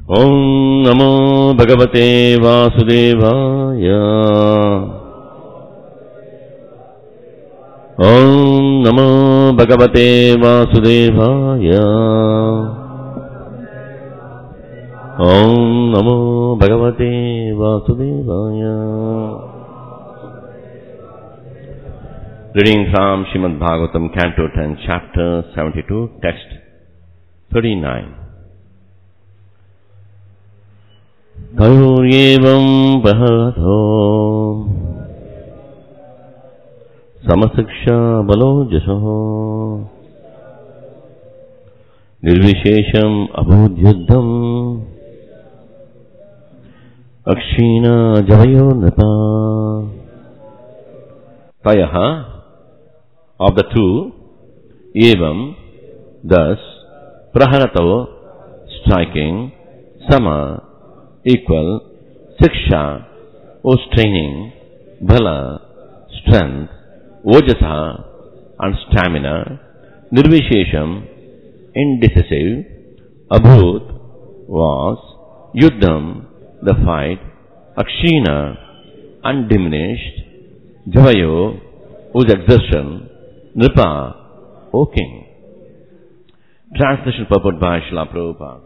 ॐ नमो भगवते वासुदेवाय ॐ नमो भगवते वासुदेवाय ॐ नमो भगवते वासुदेवाय Reading from Srimad Bhagavatam, Canto 10, Chapter 72, Text 39. तयोर्येवं बहतो समशिक्षा बलो जशो निर्विशेषम् अभूद्युद्धम् अक्षीण जवयो नृपा तयः of the two, evam, thus, praharato, striking, sama, equal, siksha, o training, bhala, strength, ojasa, and stamina, nirvishesham, indecisive, abhut, was, yuddham, the fight, akshina, undiminished, javayo, whose exertion, Nripa, O King. Translation purport by Srila Prabhupada.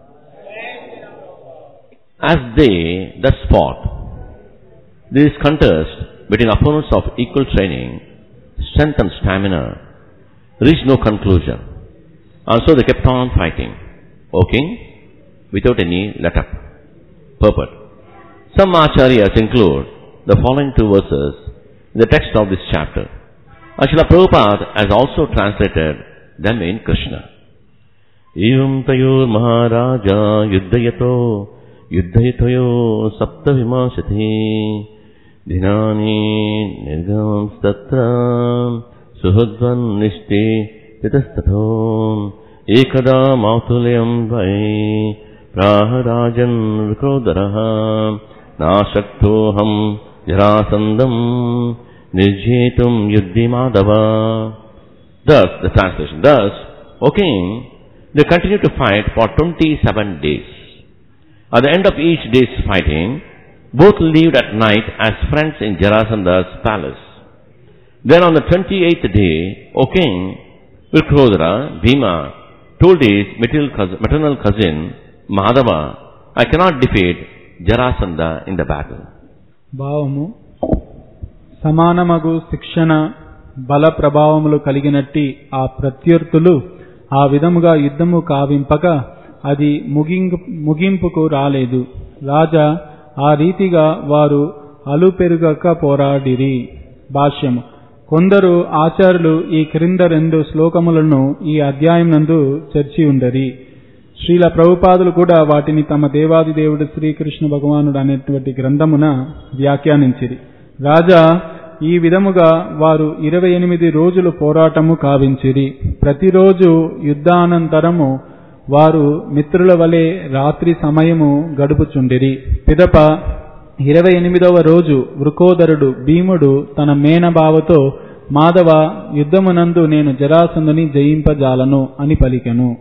As they thus fought, this contest between opponents of equal training, strength and stamina reached no conclusion. And so they kept on fighting. O King, without any let-up. Purport. Some acharyas include the following two verses in the text of this chapter. Ashila Prabhupada has also translated them in Krishna. एवं तयोर् महाराजा युद्धयतो युद्धयतयो सप्तविमाशति दिनानि निर्गमंस्तत्र सुहृद्वन्निष्टे तितस्तथो एकदा मातुलयं वै प्राह राजन् विक्रोदरः नाशक्तोऽहं जरासन्दम् निर्जेतुं युद्धि Madhav Thus, the translation, thus, O king, they continued to fight for 27 days. At the end of each day's fighting, both lived at night as friends in Jarasanda's palace. Then on the 28th day, O king, Vilkrodara, Bhima, told his maternal cousin, maternal cousin Madhava, I cannot defeat Jarasandha in the battle. భావము సమానమగు శిక్షణ బల ప్రభావములు కలిగినట్టి ఆ ప్రత్యర్థులు ఆ విధముగా యుద్ధము కావింపక అది ముగింపు ముగింపుకు రాలేదు రాజా ఆ రీతిగా వారు అలుపెరుగక పోరాడిరి భాష్యము కొందరు ఆచార్యులు ఈ క్రింద రెండు శ్లోకములను ఈ అధ్యాయం నందు చర్చి ఉండరి శ్రీల ప్రభుపాదులు కూడా వాటిని తమ దేవాది దేవుడు శ్రీకృష్ణ భగవానుడు అనేటువంటి గ్రంథమున వ్యాఖ్యానించిరి రాజా ఈ విధముగా వారు ఇరవై ఎనిమిది రోజులు పోరాటము కావించిరి ప్రతిరోజు యుద్ధానంతరము వారు మిత్రుల వలె రాత్రి సమయము గడుపుచుండిరి పిదప ఇరవై ఎనిమిదవ రోజు వృకోదరుడు భీముడు తన మేనబావతో మాధవ యుద్ధమునందు నేను జరాసందుని జయింపజాలను అని పలికెను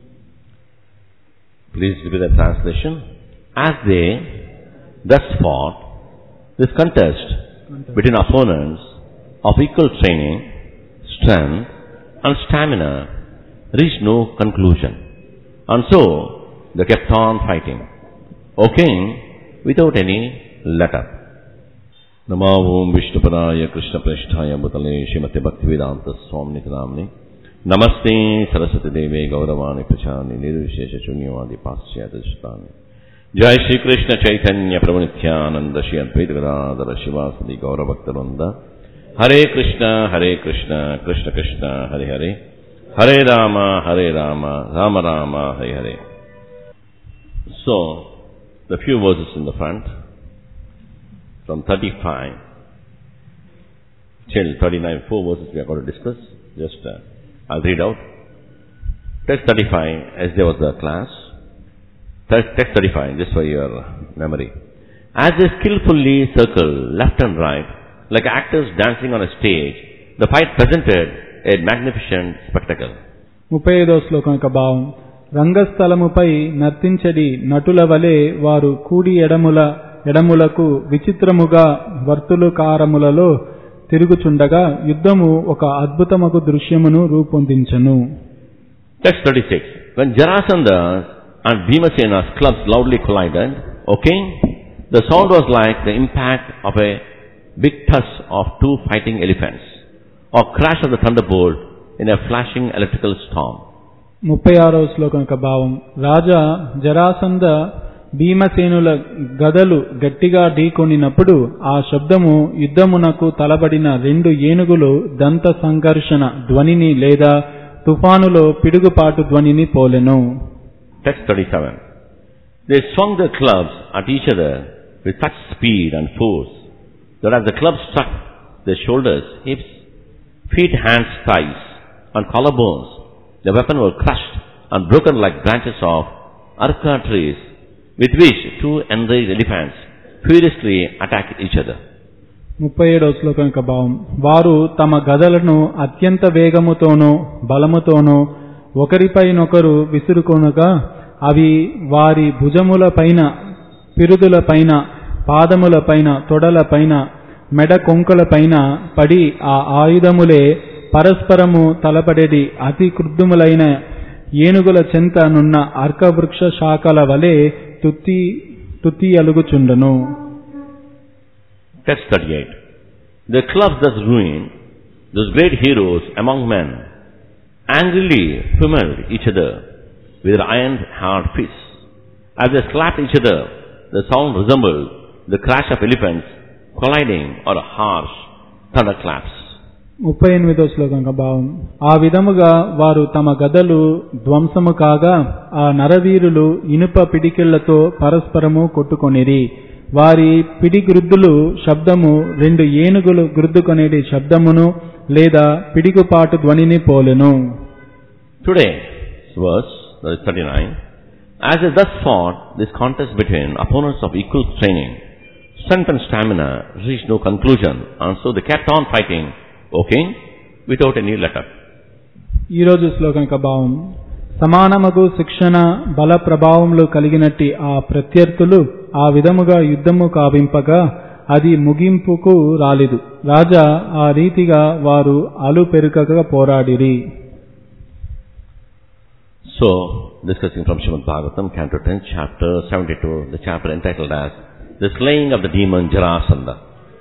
Please repeat the translation. As they thus fought, this contest between opponents of equal training, strength, and stamina reached no conclusion. And so, they kept on fighting. O king, without any let-up. नमो ओम विष्णुपदाय कृष्णप्रेष्ठाय भूतले श्रीमते भक्तिवेदांत स्वामी नामने नमस्ते सरस्वती देवे गौरवाणी प्रचानि निर्विशेष शून्यवादी पाश्चात्य जय श्री कृष्ण चैतन्य प्रभु नित्यानंद श्री अद्वैत गदाधर शिवासदि गौरभक्तवृंद हरे कृष्ण हरे कृष्ण कृष्ण कृष्ण हरे हरे हरे राम हरे राम राम राम हरे हरे So, the few verses in the front, from 35 till 39, four verses we are going to discuss. Just, uh, I'll read out. Text 35, as there was a class. Text text 35, just for your memory. As they skillfully circle left and right, like actors dancing on a stage, the fight presented a magnificent spectacle. ముప్పై ఐదో శ్లోకం యొక్క భావం రంగస్థలముపై నర్తించడి నటుల వలె వారు కూడి ఎడముల ఎడములకు విచిత్రముగా వర్తులుకారములలో తిరుగుచుండగా యుద్ధము ఒక అద్భుతమగు దృశ్యమును రూపొందించను Text 36. When Jarasandha and Bhimasena's clubs loudly collided, okay, the sound was like the impact of a big tusk of two fighting elephants, or crash of the thunderbolt in a flashing electrical storm. ముప్పై ఆరో శ్లోకం యొక్క భావం రాజా జరాసంద భీమసేనుల గదలు గట్టిగా ఢీకొనినప్పుడు ఆ శబ్దము యుద్ధమునకు తలబడిన రెండు ఏనుగులు దంత సంఘర్షణ ధ్వనిని లేదా తుఫానులో పిడుగుపాటు ధ్వనిని పోలెను Text 37. They swung their clubs at each other with such speed and force that as the clubs struck their shoulders, hips, feet, hands, thighs, and collarbones, the weapon were crushed and broken like branches of arka trees with which two enraged elephants furiously attacked each other. ముప్పై ఏడవ శ్లోకం యొక్క భావం వారు తమ గదలను అత్యంత వేగముతోనూ బలముతోనూ ఒకరిపైనొకరు విసురుకొనగా అవి వారి భుజముల పైన పిరుదుల పైన పాదముల పైన తొడల పైన మెడ కొంకల పైన పడి ఆ ఆయుధములే పరస్పరము తలపడేది అతి క్రుద్ధములైన ఏనుగుల చెంత నున్న అర్కవృక్ష శాఖల వలె తుత్తి తుత్తి అలుగుచుండను Text 38. Their clubs thus ruined, those great heroes among men, angrily pummeled each other with their iron hard fists. As they slapped each other, the sound resembled the crash of elephants colliding or harsh thunderclaps. ముప్పై ఎనిమిదో శ్లోకం యొక్క భావం ఆ విధముగా వారు తమ గదలు ధ్వంసము కాగా ఆ నరవీరులు ఇనుప పిడికిళ్లతో పరస్పరము కొట్టుకొనిరి వారి పిడి గ్రుద్దులు శబ్దము రెండు ఏనుగులు గ్రుద్దుకొనేటి శబ్దమును లేదా పిడిగుపాటు ధ్వనిని పోలెను Today's verse, that is 39, as they thus fought this contest between opponents of equal training, strength and stamina reached no conclusion, and so they kept on fighting, okay, without any let up. ఈ రోజు శ్లోకం యొక్క భావం సమానమగు శిక్షణ బల ప్రభావములు కలిగినట్టి ఆ ప్రత్యర్థులు ఆ విధముగా యుద్ధము కావింపగా అది ముగింపుకు రాలేదు రాజా ఆ రీతిగా వారు అలు పెరుకగా పోరాడిరి So, discussing from Srimad Bhagavatam, Canto 10, chapter 72, the chapter entitled as The Slaying of the Demon Jarasandha.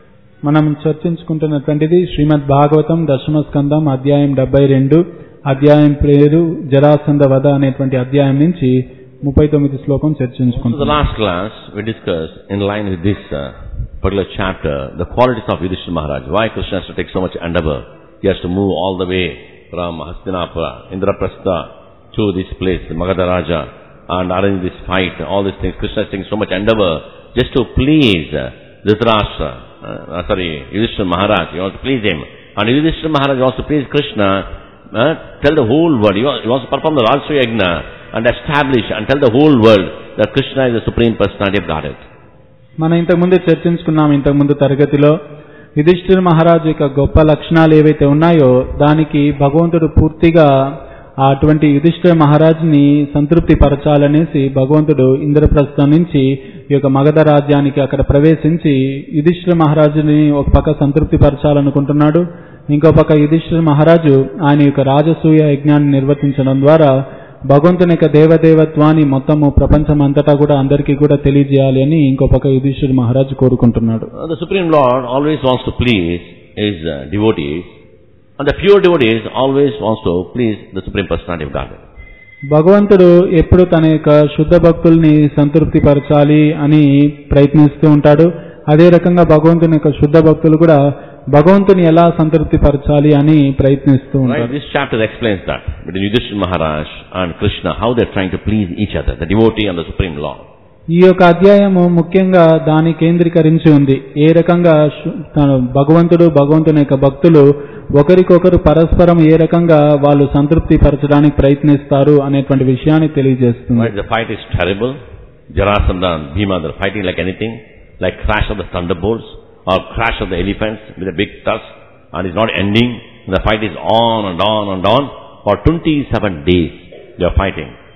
మనం చర్చించుకుంటున్నటువంటిది శ్రీమద్ భాగవతం దశమ స్కందం అధ్యాయం డెబ్బై రెండు అధ్యాయం పేరు జరాసంద వధ అనేటువంటి అధ్యాయం నుంచి ముప్పై తొమ్మిది శ్లోకం So, the చర్చించుకుంటున్నాం last class, we discussed, in line with this uh, particular chapter, the qualities of Yudhishthira Maharaj. Why Krishna has to take so much endeavor? He has to move all the way from Hastinapura, Indraprastha, to this place, Magadha Raja, and arrange this fight, all these things. Krishna is taking so much endeavor just to please uh, Dhritarashtra, uh, uh, sorry, Yudhishthira Maharaj. He wants to please him. And Yudhishthira Maharaj wants to please Krishna, uh, tell the whole world. He wants, he wants to perform the Rajasuya Yajna and establish and tell the whole world that Krishna is the Supreme Personality of Godhead. మనం ఇంతకుముందే చర్చించుకున్నాం ఇంతకుముందు తరగతిలో యుధిష్ఠిర మహారాజు యొక్క గొప్ప లక్షణాలు ఏవైతే ఉన్నాయో దానికి భగవంతుడు పూర్తిగా అటువంటి యుధిష్ఠిర మహారాజుని సంతృప్తి పరచాలనేసి భగవంతుడు ఇంద్రప్రస్థం నుంచి ఈ యొక్క మగధ రాజ్యానికి అక్కడ ప్రవేశించి యుధిష్ఠిర మహారాజుని ఒక పక్క సంతృప్తి పరచాలనుకుంటున్నాడు ఇంకో పక్క యుధిష్ఠిర మహారాజు ఆయన యొక్క రాజసూయ యజ్ఞాన్ని నిర్వర్తించడం ద్వారా భగవంతుని యొక్క దేవదేవత్వాన్ని మొత్తము ప్రపంచం అంతటా కూడా అందరికీ కూడా తెలియజేయాలి అని ఇంకో పక్క యుధిష్ఠిర మహారాజు కోరుకుంటున్నాడు Uh, the Supreme Lord always wants to please his uh, devotees, and the pure devotees always wants to please the Supreme Personality of Godhead. భగవంతుడు ఎప్పుడు తన యొక్క శుద్ధ భక్తుల్ని సంతృప్తి పరచాలి అని ప్రయత్నిస్తూ ఉంటాడు అదే రకంగా భగవంతుని యొక్క శుద్ధ భక్తులు కూడా భగవంతుని ఎలా సంతృప్తి పరచాలి అని ప్రయత్నిస్తూ Right? ఉంటారు This chapter explains that between Yudhishthira Maharaj and Krishna, how they're trying to please each other, the devotee and the Supreme Lord. ఈ యొక్క అధ్యాయము ముఖ్యంగా దాని కేంద్రీకరించి ఉంది ఏ రకంగా శు- తన భగవంతుడు భగవంతుని యొక్క భక్తులు ఒకరికొకరు పరస్పరం ఏ రకంగా వాళ్ళు సంతృప్తి పరచడానికి ప్రయత్నిస్తారు అనేటువంటి విషయాన్ని తెలియజేస్తుంది Right? The fight is terrible. Jarasandha and Bhima, they're fighting like anything, like crash of the thunderbolts or crash of the elephants with a big tusk, and it's not ending. The fight is on and on and on. For 27 days they are fighting.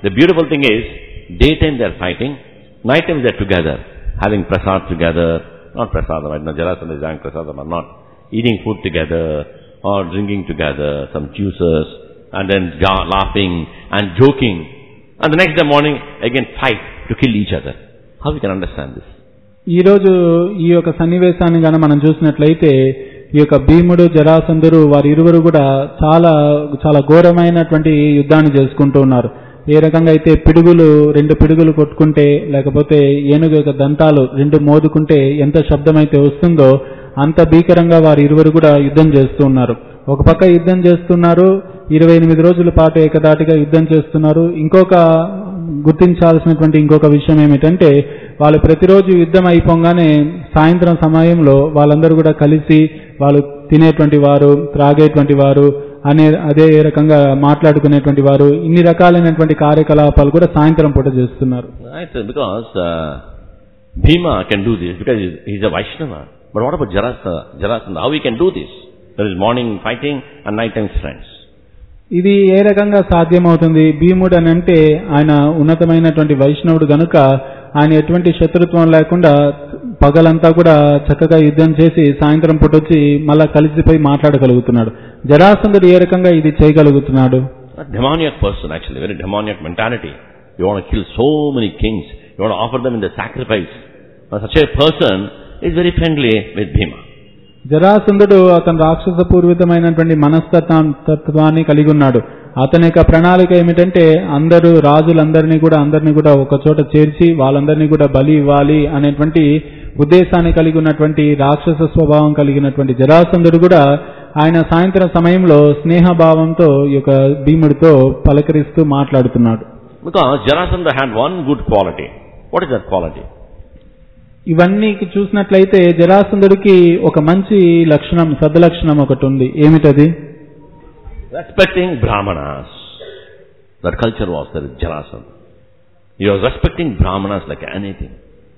The beautiful thing is, daytime they are fighting, nighttime they are together, having prasad together, not prasad, right now Jarasandha is having prasadam or not, eating food together, or drinking together, some juices, and then ja- laughing and joking. And the next day morning, again fight to kill each other. How we can understand this? ఈ రోజు ఈ యొక్క సన్నివేశాన్ని గాన మనం చూసినట్లయితే ఈ యొక్క భీముడు జరాసంధుడు వారి ఇరువురు కూడా చాలా చాలా ఘోరమైనటువంటి యుద్ధాన్ని చేసుకుంటూ ఉన్నారు ఏ రకంగా అయితే పిడుగులు రెండు పిడుగులు కొట్టుకుంటే లేకపోతే ఏనుగు యొక్క దంతాలు రెండు మోదుకుంటే ఎంత శబ్దం అయితే వస్తుందో అంత భీకరంగా వారి ఇరువురు కూడా యుద్ధం చేస్తూ ఉన్నారు ఒక పక్క యుద్ధం చేస్తున్నారు ఇరవై ఎనిమిది రోజుల పాటు ఏకదాటిగా యుద్ధం చేస్తున్నారు ఇంకొక గుర్తించాల్సినటువంటి ఇంకొక విషయం ఏమిటంటే వాళ్ళు ప్రతిరోజు యుద్ధం అయిపోగానే సాయంత్రం సమయంలో వాళ్ళందరూ కూడా కలిసి వాళ్ళు తినేటువంటి వారు త్రాగేటువంటి వారు అనే అదే రకంగా మాట్లాడుకునేటువంటి వారు ఇన్ని రకాలైనటువంటి కార్యకలాపాలు కూడా సాయంత్రం పూట చేస్తున్నారు Right, so because uh, Bhima can do this because he's, he's a Vaishnava. But what about Jarasandha? Jarasandha, how he can do this? There is morning fighting and night time friends. ఇది ఏ రకంగా సాధ్యమవుతుంది భీముడు అని అంటే ఆయన ఉన్నతమైనటువంటి వైష్ణవుడు గనుక ఆయన ఎటువంటి శత్రుత్వం లేకుండా పగలంతా కూడా చక్కగా యుద్ధం చేసి సాయంత్రం పూట వచ్చి మళ్ళా కలిసిపోయి మాట్లాడగలుగుతున్నాడు జరాసంధుడు ఏ రకంగా ఇది చేయగలుగుతున్నాడు A demoniac person actually, very demoniac mentality. You want to kill so many kings. You want to offer them in the sacrifice. Now, such a person is very friendly with Bhima. జరాసంధుడు అతను రాక్షస పూర్వితమైనటువంటి మనస్తత్వం తత్వాన్ని కలిగి ఉన్నాడు అతని యొక్క ప్రణాళిక ఏమిటంటే అందరూ రాజులందరినీ కూడా అందరినీ కూడా ఒక చోట చేర్చి వాళ్ళందరినీ కూడా బలి ఇవ్వాలి అనేటువంటి ఉద్దేశాన్ని కలిగి ఉన్నటువంటి రాక్షస స్వభావం కలిగినటువంటి జరాసంధుడు కూడా ఆయన సాయంత్రం సమయంలో స్నేహభావంతో ఈ యొక్క భీముడితో పలకరిస్తూ మాట్లాడుతున్నాడు Because Jarasandha had one good quality. What is that quality? ఇవన్నీ చూసినట్లయితే జరాసంధుడికి ఒక మంచి లక్షణం సద్లక్షణం ఒకటి ఉంది ఏమిటది Respecting Brahmanas. That culture was there with Jarasandha. He was respecting Brahmanas like anything.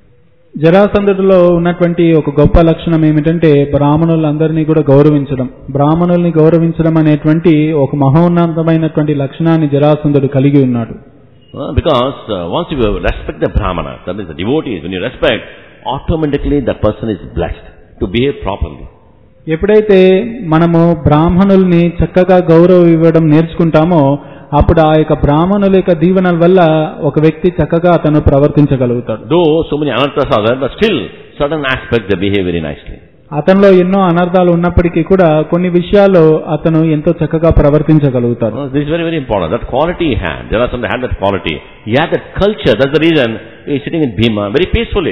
జరాసంధుడిలో ఉన్నటువంటి ఒక గొప్ప లక్షణం ఏమిటంటే బ్రాహ్మణులందరినీ కూడా గౌరవించడం బ్రాహ్మణుల్ని గౌరవించడం అనేటువంటి ఒక మహోన్నతమైనటువంటి లక్షణాన్ని జరాసంధుడు కలిగి ఉన్నాడు Uh, because uh, once you respect the Brahmanas, that is the devotees, when you respect, automatically that person is blessed to behave properly. ఎప్పుడైతే మనము బ్రాహ్మణుల్ని చక్కగా గౌరవం ఇవ్వడం నేర్చుకుంటామో అప్పుడు ఆ యొక్క బ్రాహ్మణుల యొక్క దీవెనల వల్ల ఒక వ్యక్తి చక్కగా అతను ప్రవర్తించగలుగుతాడు Though so many anarthas are there, but still certain aspects they behave very nicely. అతనిలో ఎన్నో అనర్థాలు ఉన్నప్పటికీ కూడా కొన్ని విషయాల్లో అతను ఎంతో చక్కగా ప్రవర్తించగలుగుతాడు Uh, this is very, very important. That quality he had. Jarasandha had that quality. He had that culture. That's the reason he is sitting with Bhima very peacefully.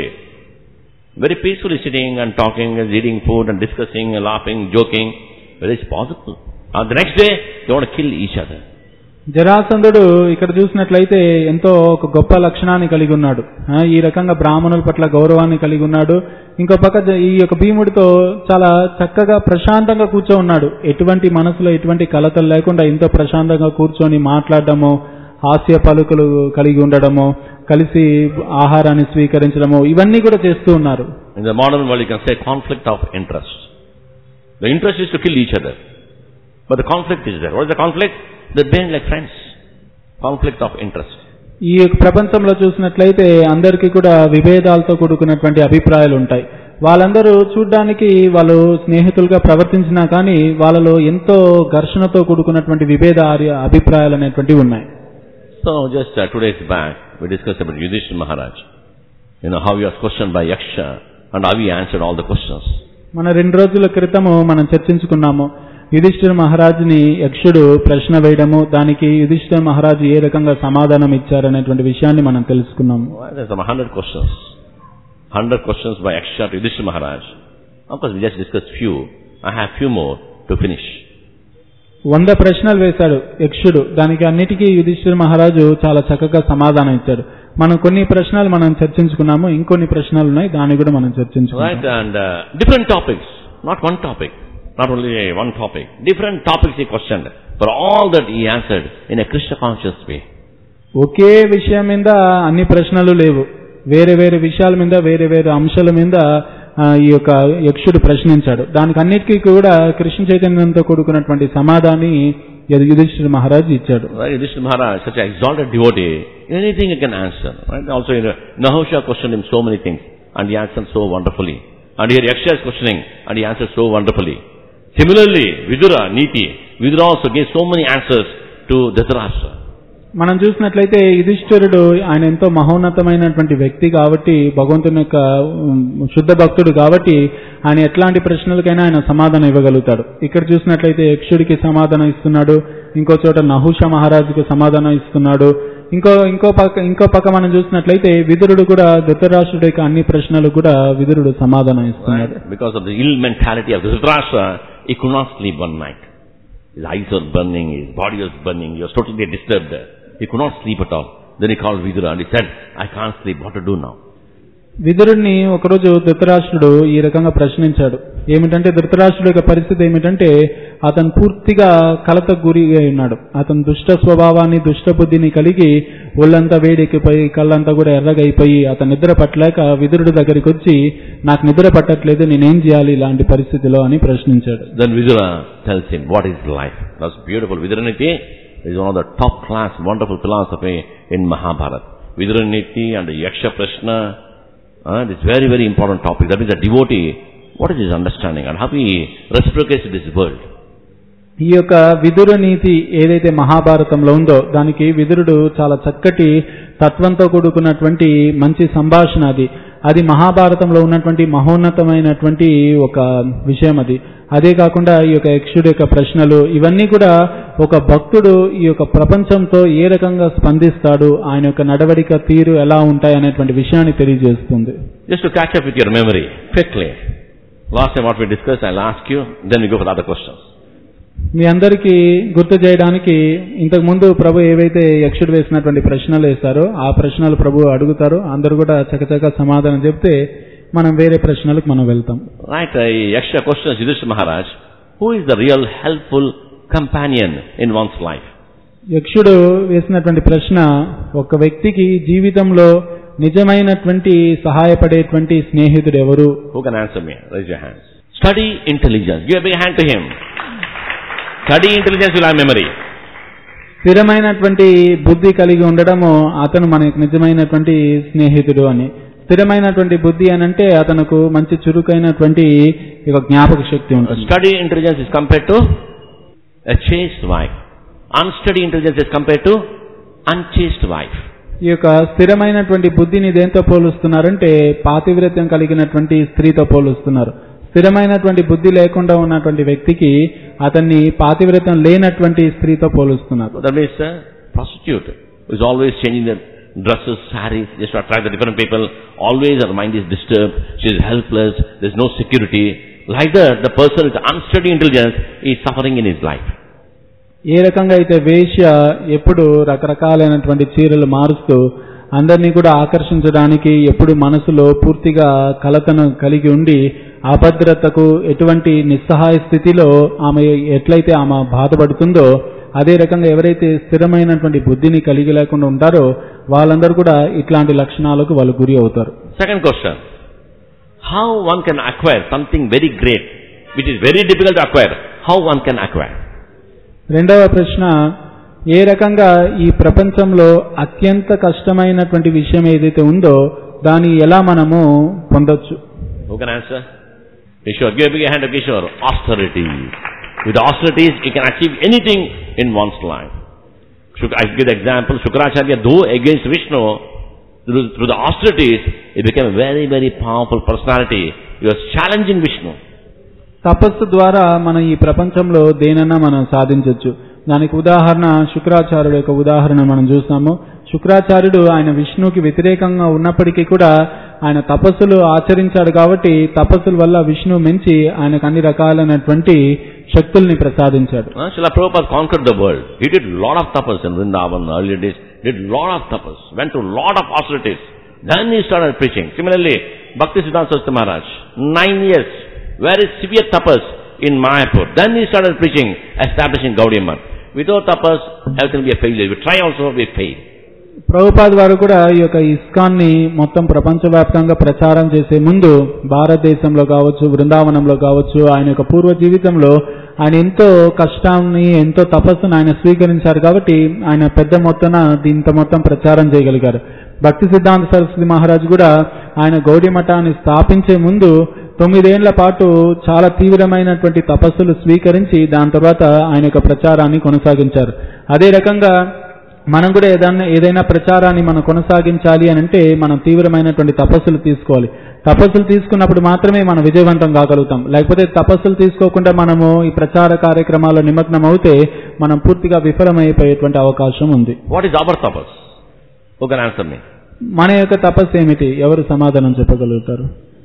Very peacefully sitting and talking and eating food and discussing and laughing, joking. Very possible. And the next day, they want to kill each other. జరాసంధుడు ఇక్కడ చూసినట్లయితే ఎంతో ఒక గొప్ప లక్షణాన్ని కలిగి ఉన్నాడు ఆ, ఈ రకంగా బ్రాహ్మణుల పట్ల గౌరవాన్ని కలిగి ఉన్నాడు ఇంకో పక్క జ- ఈ యొక్క భీముడితో చాలా చక్కగా ప్రశాంతంగా కూర్చో ఉన్నాడు ఎటువంటి మనసులో ఎటువంటి కలతలు లేకుండా ఎంతో ప్రశాంతంగా కూర్చొని మాట్లాడడము హాస్య పలుకులు కలిగి ఉండడము కలిసి ఆహారాన్ని స్వీకరించడము ఇవన్నీ కూడా చేస్తూ ఉన్నారు In the modern world, you can say conflict of interest. The interest is to kill each other. But the conflict is there. What is the conflict? They're being like friends. Conflict of interest. ఈ యొక్క ప్రపంచంలో చూసినట్లయితే అందరికీ కూడా విభేదాలతో కూడుకున్నటువంటి అభిప్రాయాలు ఉంటాయి వాళ్ళందరూ చూడ్డానికి వాళ్ళు స్నేహితులుగా ప్రవర్తించినా కానీ వాళ్ళలో ఎంతో ఘర్షణతో కూడుకున్నటువంటి విభేద ఆర్య- అభిప్రాయాలు అనేటువంటివి ఉన్నాయి So just uh, two days back, we discussed about Yudhishthira Maharaj. You know, how he was questioned by Yaksha and how he answered all the questions. మన రెండు రోజుల క్రితము మనం చర్చించుకున్నాము యుధిష్ఠిర మహారాజుని యక్షుడు ప్రశ్న వేయడము దానికి యుధిష్ఠిర మహారాజు ఏ రకంగా సమాధానం ఇచ్చారనేటువంటి విషయాన్ని మనం తెలుసుకున్నాము Well, there's some hundred questions. Hundred questions by Yaksha to Yudhishthira Maharaj. Of course, we just discussed few. I have few more to finish. వంద ప్రశ్నలు వేశాడు యక్షుడు దానికి అన్నిటికీ యుధిష్ఠిర మహారాజు చాలా చక్కగా సమాధానం ఇచ్చాడు మనం కొన్ని ప్రశ్నలు మనం చర్చించుకున్నాము ఇంకొన్ని ప్రశ్నలు ఉన్నాయి దాన్ని కూడా మనం Right? చర్చించుకున్నాం And uh, different topics. Not one topic. Not only one topic. Different topics he questioned. For all that he answered in a Krishna conscious way. ఒకే విషయం మీద అన్ని ప్రశ్నలు లేవు వేరే వేరే విషయాల మీద వేరే వేరే అంశాల మీద ఆ, ఈ యొక్క యక్షుడు ప్రశ్నించాడు దానికి అన్నిటికీ కూడా కృష్ణ చైతన్యంతో కూడుకున్నటువంటి సమాధాన్ని యు- యుధిష్ఠిర మహారాజు ఇచ్చాడు Right? Yudhishthira Maharaj, such an exalted devotee, anything he can answer. Right? Also, you know, Nahusha questioned him so many things, and he answered so wonderfully. And here Yaksha is questioning, and he answered so wonderfully. Similarly, Vidura, Niti, Vidura also gave so many answers to Dhritarashtra. మనం చూసినట్లయితే యుధిష్ఠిరుడు ఆయన ఎంతో మహోన్నతమైనటువంటి వ్యక్తి కాబట్టి భగవంతుని యొక్క ఉమ్, శుద్ధ భక్తుడు కాబట్టి ఆయన ఎట్లాంటి ప్రశ్నలకైనా ఆయన సమాధానం ఇవ్వగలుగుతాడు ఇక్కడ చూసినట్లయితే యక్షుడికి సమాధానం ఇస్తున్నాడు ఇంకో చోట నహుష మహారాజుకు సమాధానం ఇస్తున్నాడు ఇంకో ఇంకో పక్క ఇంకో పక్క మనం చూసినట్లయితే విదురుడు కూడా ధృతరాష్ట్రుడి యొక్క అన్ని ప్రశ్నలు కూడా విదురుడు సమాధానం ఇస్తున్నాడు Right? Because of the ill mentality of Dhritarashtra, he could not sleep one night. His eyes were burning, his body was burning, he was totally disturbed. He could not sleep at all. Then he called Vidura and he said, I can't sleep, what to do now? విదురుణ్ణి ఒకరోజు ధృతరాష్ట్రుడు ఈ రకంగా ప్రశ్నించాడు ఏమిటంటే ధృతరాష్ట్రుడి యొక్క పరిస్థితి ఏమిటంటే అతను పూర్తిగా కలత గురి అయి ఉన్నాడు అతను దుష్ట స్వభావాన్ని దుష్ట బుద్ధిని కలిగి ఒళ్ళంతా వేడెక్కిపోయి కళ్ళంతా కూడా ఎర్రగైపోయి అతను నిద్ర పట్టలేక విదురుడి దగ్గరికి వచ్చి నాకు నిద్ర పట్టట్లేదు నేనేం చేయాలి ఇలాంటి పరిస్థితిలో అని ప్రశ్నించాడు Then Vidura tells him, what is life? That's beautiful. Viduraniti is one of the top class, wonderful philosophy in Mahabharata. Viduraniti and the Yaksha Prashna, uh, this very, very important topic. That means a devotee, what is his understanding and how he reciprocates this world? ఈ యొక్క విదుర నీతి ఏదైతే మహాభారతంలో ఉందో దానికి విదురుడు చాలా చక్కటి తత్వంతో కూడుకున్నటువంటి మంచి సంభాషణ అది అది మహాభారతంలో ఉన్నటువంటి మహోన్నతమైనటువంటి ఒక విషయం అది అదే కాకుండా ఈ యొక్క యక్షుడి యొక్క ప్రశ్నలు ఇవన్నీ కూడా ఒక భక్తుడు ఈ యొక్క ప్రపంచంతో ఏ రకంగా స్పందిస్తాడు ఆయన యొక్క నడవడిక తీరు ఎలా ఉంటాయి అనేటువంటి విషయాన్ని తెలియజేస్తుంది Just to catch up with your memory, quickly. Last time what we discussed, I'll ask you, then we go for the other questions. మీ అందరికీ గుర్తు చేయడానికి ఇంతకు ముందు ప్రభు ఏవైతే యక్షుడు వేసినటువంటి ప్రశ్నలు వేస్తారో ఆ ప్రశ్నలు ప్రభు అడుగుతారు అందరూ కూడా చకచక సమాధానం చెప్తే మనం వేరే ప్రశ్నలకు మనం వెళ్తాం Right, uh, Yaksha questions Yudhishthira Maharaj, who is the real helpful companion in one's life? యక్షుడు వేసినటువంటి ప్రశ్న ఒక వ్యక్తికి జీవితంలో నిజమైనటువంటి సహాయపడేటువంటి స్నేహితుడు ఎవరు Who can answer me? Raise your hands. Study intelligence. Give a big hand to him. Study intelligence will have memory. స్థిరమైనటువంటి బుద్ధి కలిగి ఉండడము అతను మనకు నిజమైనటువంటి స్నేహితుడు అని స్థిరమైనటువంటి బుద్ధి అని అంటే అతనుకు మంచి చురుకైనటువంటి ఒక జ్ఞాపక శక్తి ఉంటుంది Study intelligence is compared to a chaste wife. Unstudy intelligence is compared to unchaste wife. ఈ యొక్క స్థిరమైనటువంటి బుద్ధిని దేంతో పోలుస్తున్నారంటే పాతివ్రత్యం కలిగినటువంటి స్త్రీతో పోలుస్తున్నారు స్థిరమైనటువంటి బుద్ధి లేకుండా ఉన్నటువంటి వ్యక్తికి అతన్ని పాతివ్రత్యం లేనటువంటి స్త్రీతో పోలుస్తున్నారు So that means a prostitute who is always changing their dresses, saris, just to attract the different people. Always her mind is disturbed. She is helpless. There is no security. Like that, the person with unstudied intelligence is suffering in his life. ఏ రకంగా అయితే వేశ్య ఎప్పుడు రకరకాలైనటువంటి చీరలు మారుస్తూ అందరినీ కూడా ఆకర్షించడానికి ఎప్పుడు మనసులో పూర్తిగా కలతను కలిగి ఉండి అభద్రతకు ఎటువంటి నిస్సహాయ స్థితిలో ఆమె ఎట్లయితే ఆమె బాధపడుతుందో అదే రకంగా ఎవరైతే స్థిరమైనటువంటి బుద్ధిని కలిగి లేకుండా ఉంటారో వాళ్ళందరూ కూడా ఇట్లాంటి లక్షణాలకు వాళ్ళు గురి అవుతారు Second question. How one can acquire something very great, which is very difficult to acquire? How one can acquire? రెండవ ప్రశ్న ఏ రకంగా ఈ ప్రపంచంలో అత్యంత కష్టమైనటువంటి విషయం ఏదైతే ఉందో దాన్ని ఎలా మనము పొందొచ్చు Who can answer? Kishore, give a big hand to Kishore. Austerity. With austerities, he can achieve anything in one's life. Shuk- I give the example, Shukracharya, though against Vishnu, through, through the austerities, he became a very, very powerful personality. He was challenging Vishnu. తపస్సు ద్వారా మనం ఈ ప్రపంచంలో దేనన్నా మనం సాధించవచ్చు దానికి ఉదాహరణ శుక్రాచార్యుడు యొక్క ఉదాహరణ మనం చూస్తాము శుక్రాచార్యుడు ఆయన విష్ణువుకి వ్యతిరేకంగా ఉన్నప్పటికీ కూడా ఆయన తపస్సులు ఆచరించాడు కాబట్టి తపస్సుల వల్ల విష్ణువు మించి ఆయనకు అన్ని రకాలైనటువంటి శక్తుల్ని ప్రసాదించాడు Uh, Srila Prabhupada conquered the world. He did lot of tapas in Vrindavan, earlier days. Did lot of tapas. Went to lot of austerities. Then he started preaching. Similarly, Bhakti Siddhanta Saraswati Maharaj, nine years, very severe tapas in Mayapur. Then he started preaching, establishing Gaudiya Math. Without tapas, everything will be a failure. We try also, we fail. Prabhupad వారు కూడా ఈ యొక్క ఇస్కాన్ని మొత్తం ప్రపంచవ్యాప్తంగా ప్రచారం చేసే ముందు భారతదేశంలో కావచ్చు బృందావనంలో కావచ్చు ఆయన యొక్క పూర్వ జీవితంలో ఆయన ఎంతో కష్టాన్ని ఎంతో తపస్సును ఆయన స్వీకరించారు కాబట్టి ఆయన పెద్ద మొత్తాన దీంతో మొత్తం ప్రచారం చేయగలిగారు భక్తి సిద్ధాంత సరస్వతి మహారాజ్ కూడా ఆయన గౌడీ మఠాన్ని స్థాపించే ముందు తొమ్మిదేళ్ల పాటు చాలా తీవ్రమైనటువంటి తపస్సులు స్వీకరించి దాని తర్వాత ఆయన యొక్క ప్రచారాన్ని కొనసాగించారు అదే రకంగా మనం కూడా ఏదైనా ఏదైనా ప్రచారాన్ని మనం కొనసాగించాలి అని అంటే మనం తీవ్రమైనటువంటి తపస్సులు తీసుకోవాలి తపస్సులు తీసుకున్నప్పుడు మాత్రమే మనం విజయవంతం కాగలుగుతాం లేకపోతే తపస్సులు తీసుకోకుండా మనము ఈ ప్రచార కార్యక్రమాల్లో నిమగ్నం అవుతే మనం పూర్తిగా విఫలమైపోయేటువంటి అవకాశం ఉంది What is our tapas? Who can answer me? మన యొక్క తపస్సు ఏమిటి ఎవరు సమాధానం చెప్పగలుగుతారు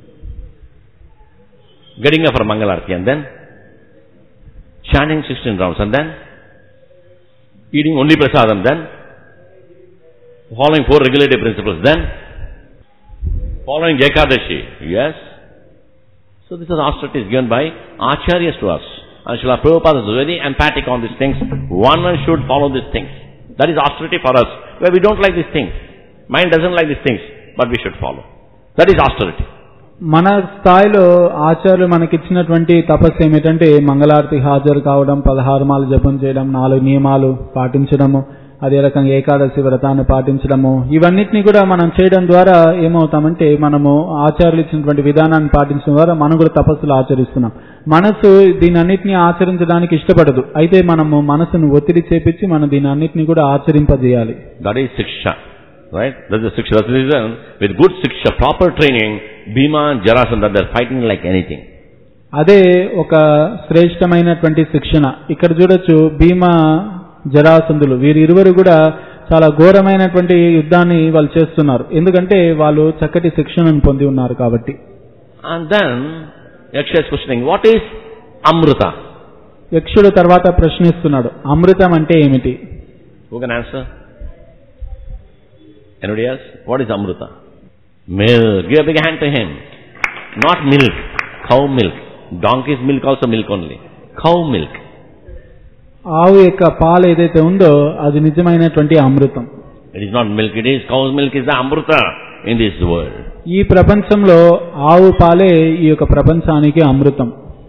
Getting up for Mangalarti and then chanting 16 rounds and then eating only prasadam then following four regulative principles then following Ekadashi. Yes. So this is austerities given by Acharyas to us. And Srila Prabhupada is very emphatic on these things. One man should follow these things. That is austerity for us. Where we don't like these things. Mind doesn't like these things, but we should follow. That is austerity. మన స్థాయిలో ఆచార్యులు మనకిచ్చినటువంటి తపస్సు ఏమిటంటే మంగళారతి హాజరు కావడం పదహారు మాలు జపం చేయడం నాలుగు నియమాలు పాటించడము అదే రకంగా ఏకాదశి వ్రతాన్ని పాటించడము ఇవన్నిటిని కూడా మనం చేయడం ద్వారా ఏమవుతామంటే మనము ఆచార్యులు ఇచ్చినటువంటి విధానాన్ని పాటించడం ద్వారా మనం కూడా తపస్సులు ఆచరిస్తున్నాం మనసు దీని అన్నిటిని ఆచరించడానికి ఇష్టపడదు అయితే మనము మనసును ఒత్తిడి చేపించి మనం దీని అన్నిటిని కూడా ఆచరింపజేయాలి That is Siksha. Right? That's the Siksha. That's the reason with good Siksha, proper training, Bhima and Jarasandha, they're fighting like anything. అదే ఒక శ్రేష్టమైనటువంటి శిక్షణ ఇక్కడ చూడొచ్చు భీమ జరాసంధులు వీరిరువురు కూడా చాలా ఘోరమైనటువంటి యుద్ధాన్ని వాళ్ళు చేస్తున్నారు ఎందుకంటే వాళ్ళు చక్కటి శిక్షణను పొంది ఉన్నారు కాబట్టి And then, Yaksha is questioning, what is Amrita? యక్షుడు తర్వాత ప్రశ్నిస్తున్నాడు అమృతం అంటే ఏమిటి Who can answer? Anybody else? What is Amrita? Milk. Give a big hand to him. Not milk. Cow milk. Donkey's milk also milk only. Cow milk. ఆవు యొక్క పాలు ఏదైతే ఉందో అది నిజమైనటువంటి అమృతం It is not milk, it is cow's milk is the Amrita in this world. ఈ ప్రపంచంలో ఆవు పాలే ఈ యొక్క ప్రపంచానికి అమృతం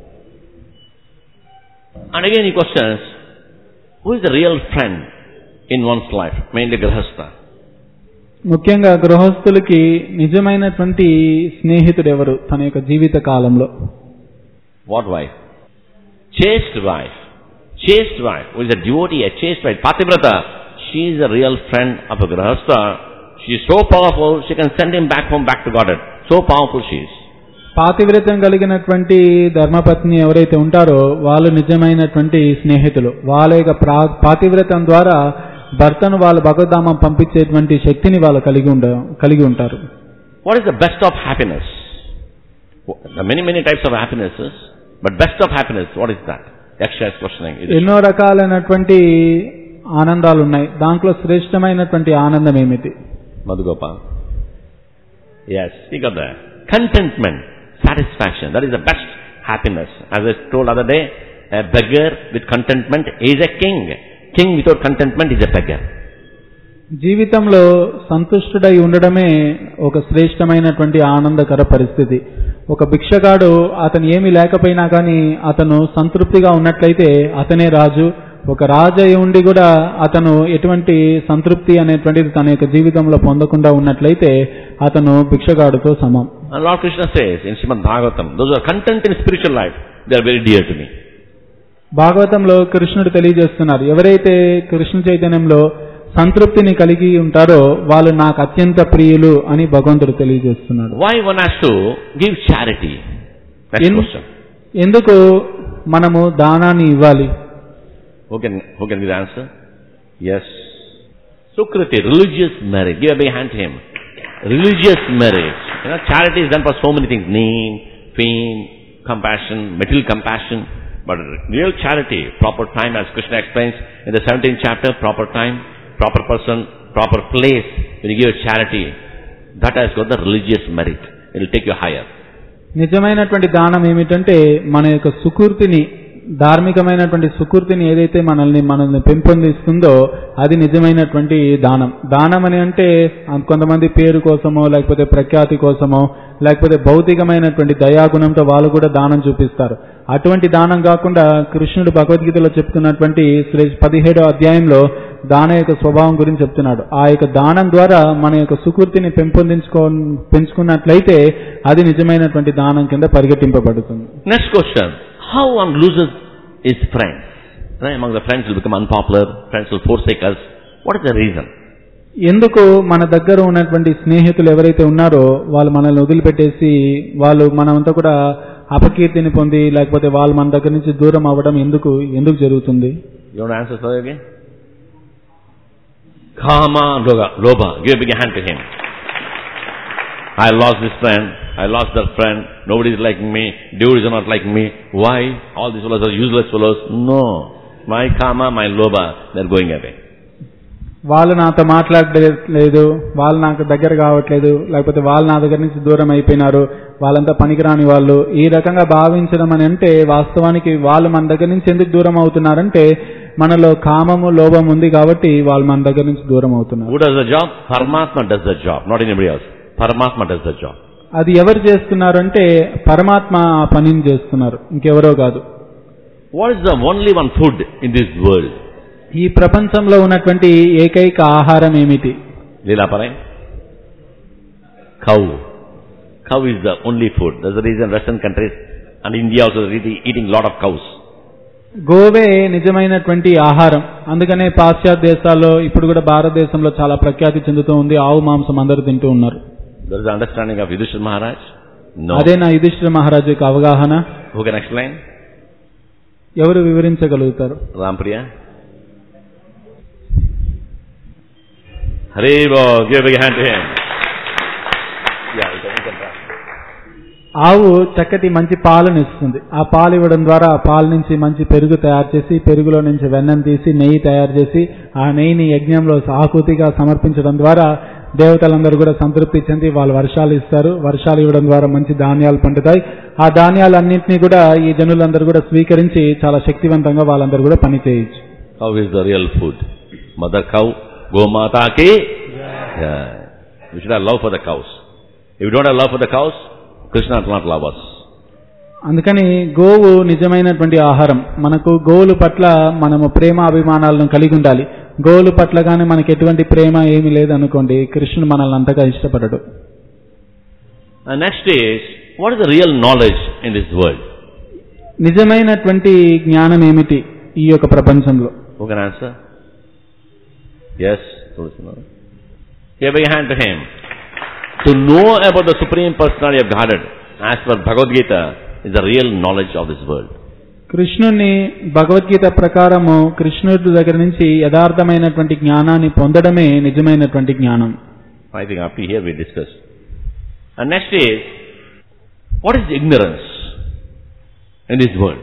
And again he questions, who is the real friend in one's life? Mainly Grahastha. ముఖ్యంగా గృహస్థులకి నిజమైనటువంటి స్నేహితుడు ఎవరు తన యొక్క జీవిత కాలంలో What wife? Chaste wife. Chaste wife, who is a devotee, a chaste wife. Pativrata, she is a real friend of a Grahastha. She is so powerful, she can send him back home, back to Godhead. So powerful she is. పాతివ్రతం కలిగినటువంటి ధర్మపత్ని ఎవరైతే ఉంటారో వాళ్ళు నిజమైనటువంటి స్నేహితులు వాళ్ళ యొక్క ప్రా పాతివ్రతం ద్వారా భర్తను వాళ్ళ భగవద్ధామం పంపించేటువంటి శక్తిని వాళ్ళు కలిగి ఉండ కలిగి ఉంటారు What is the best of happiness? There are many, many types of happinesses, but best of happiness, what is that? Yaksha is questioning. It is ఎన్నో రకాలైనటువంటి ఆనందాలు ఉన్నాయి దాంట్లో శ్రేష్టమైనటువంటి ఆనందం ఏమిటి Madhugopal. Yes, he got there. Contentment, satisfaction. That is the best happiness. As I told other day, a beggar with contentment is a king. King without contentment is a beggar. జీవితంలో సంతుష్టుడై ఉండడమే ఒక శ్రేష్టమైనటువంటి ఆనందకర పరిస్థితి ఒక భిక్షగాడు అతను ఏమీ లేకపోయినా కానీ అతను సంతృప్తిగా ఉన్నట్లయితే అతనే రాజు ఒక రాజు అయి ఉండి కూడా అతను ఎటువంటి సంతృప్తి అనేటువంటిది తన యొక్క జీవితంలో పొందకుండా ఉన్నట్లయితే అతను భిక్షగాడుతో సమం And Lord Krishna says in Srimad Bhagavatam, those who are content in spiritual life, they are very dear to me. భాగవతంలో కృష్ణుడు తెలియజేస్తున్నారు ఎవరైతే కృష్ణ చైతన్యంలో సంతృప్తిని కలిగి ఉంటారో వాళ్ళు నాకు అత్యంత ప్రియులు అని భగవంతుడు తెలియజేస్తున్నాడు Why one has to give charity? Next In- question. ఎందుకు మనము దానాన్ని ఇవ్వాలి Who can, who can give the answer? Yes. Sukriti, religious merit. Give a big hand to him. Religious merit. You know, charity is done for so many things. Name, fame, compassion, material compassion. But real charity, proper time, as Krishna explains in the 17th chapter, proper time, proper person, proper place. When you give charity, that has got the religious merit. It will take you higher. నిజమైనటువంటి దానం ఏమిటంటే మన యొక్క సుకృతిని ధార్మికమైనటువంటి సుకృతిని ఏదైతే మనల్ని మనల్ని పెంపొందిస్తుందో అది నిజమైనటువంటి దానం దానం అని అంటే ఆ కొంతమంది పేరు కోసమో లేకపోతే ప్రఖ్యాతి కోసమో లేకపోతే భౌతికమైనటువంటి దయాగుణంతో వాళ్ళు కూడా దానం చూపిస్తారు అటువంటి దానం కాకుండా కృష్ణుడు భగవద్గీతలో చెప్తున్నటువంటి శ్రీ పదిహేడో అధ్యాయంలో దాన యొక్క స్వభావం గురించి చెప్తున్నాడు ఆ యొక్క దానం ద్వారా మన యొక్క సుకృతిని పెంపొందించుకో పెంచుకున్నట్లయితే అది నిజమైనటువంటి దానం కింద పరిగెట్టింపబడుతుంది Next question. How one loses his friends? Right? Among the friends will become unpopular, friends will forsake us. What is the reason? ఎందుకు మన దగ్గర ఉన్నటువంటి స్నేహితులు ఎవరైతే ఉన్నారో వాళ్ళు మనల్ని వదిలిపెట్టేసి వాళ్ళు మనమంతా కూడా అపకీర్తిని పొంది లేకపోతే వాళ్ళు మన దగ్గర నుంచి దూరం అవ్వడం ఎందుకు ఎందుకు జరుగుతుంది You want to answer sorry again? Kama Loga, Loba. Give a big hand to him. I lost this friend. I lost that friend. Nobody is like me. Devotees are not like me. Why? All these fellows are useless fellows. No. My Kama, my Loba, they're going away. వాళ్ళు నాతో మాట్లాడలేదు వాళ్ళు నాకు దగ్గర కావట్లేదు లేకపోతే వాళ్ళు నా దగ్గర నుంచి దూరం అయిపోయినారు వాళ్ళంతా పనికిరాని వాళ్ళు ఈ రకంగా భావించడం అని అంటే వాస్తవానికి వాళ్ళు మన దగ్గర నుంచి ఎందుకు దూరం అవుతున్నారంటే మనలో కామము లోభం ఉంది కాబట్టి వాళ్ళు మన దగ్గర నుంచి దూరం అవుతున్నారు Who does the job? Paramatma does the job, not anybody else. Paramatma does the job. అది ఎవరు చేస్తున్నారు అంటే పరమాత్మ ఆ పనిని చేస్తున్నారు ఇంకెవరో కాదు What is the only one food in this world? ఈ ప్రపంచంలో ఉన్నటువంటి ఏకైక ఆహారం ఏమిటి Leela Parai? Cow. Cow is the only food. That's the reason Western countries and India also is eating, eating lot of cows. గోవే నిజమైనటువంటి ఆహారం అందుకనే పాశ్చాత్య దేశాల్లో ఇప్పుడు కూడా భారతదేశంలో చాలా ప్రఖ్యాతి చెందుతూ ఉంది ఆవు మాంసం అందరూ తింటూ ఉన్నారు There is the understanding of Yudhishthira Maharaj? No. అదే నా యుధిష్ఠిర మహారాజు యొక్క అవగాహన Who can explain? ఎవరు వివరించగలుగుతారు Rampriya? Hare Bo, give a big hand to him. Yeah, you can, you can try. ఆవు చక్కటి మంచి పాలను ఇస్తుంది ఆ పాలు ఇవ్వడం ద్వారా ఆ పాల నుంచి మంచి పెరుగు తయారు చేసి పెరుగులో నుంచి వెన్నను తీసి నెయ్యి తయారు చేసి ఆ నెయ్యిని యజ్ఞంలో ఆహుతిగా సమర్పించడం ద్వారా దేవతలందరూ కూడా సంతృప్తి చెంది వాళ్ళు వర్షాలు ఇస్తారు వర్షాలు ఇవ్వడం ద్వారా మంచి ధాన్యాలు పండుతాయి ఆ ధాన్యాలన్నింటినీ కూడా ఈ జనులందరూ కూడా స్వీకరించి చాలా శక్తివంతంగా వాళ్ళందరూ కూడా పని చేయొచ్చు Cow is the real food. Mother cow, Gomata ki. Yeah. We should have love for the cows. If you don't have love for the cows, Krishna will not love us. అందుకని గోవు నిజమైనటువంటి ఆహారం మనకు గోవుల పట్ల మనము ప్రేమ అభిమానాలను కలిగి ఉండాలి గోవుల పట్ల కానీ మనకి ఎటువంటి ప్రేమ ఏమీ లేదనుకోండి కృష్ణుడు మనల్ని అంతగా ఇష్టపడడు And next is, what is the real knowledge in this world? నిజమైనటువంటి జ్ఞానం ఏమిటి ఈ యొక్క ప్రపంచంలో Who can answer? Yes? Tulsi Give a hand to him. To know about the Supreme Personality of Godhead, as per Bhagavad Gita, is the real knowledge of this world. కృష్ణుణ్ణి భగవద్గీత ప్రకారము కృష్ణుడి దగ్గర నుంచి యథార్థమైనటువంటి జ్ఞానాన్ని పొందడమే నిజమైనటువంటి జ్ఞానం I think up to here we discussed. And next is, what is ignorance in this world?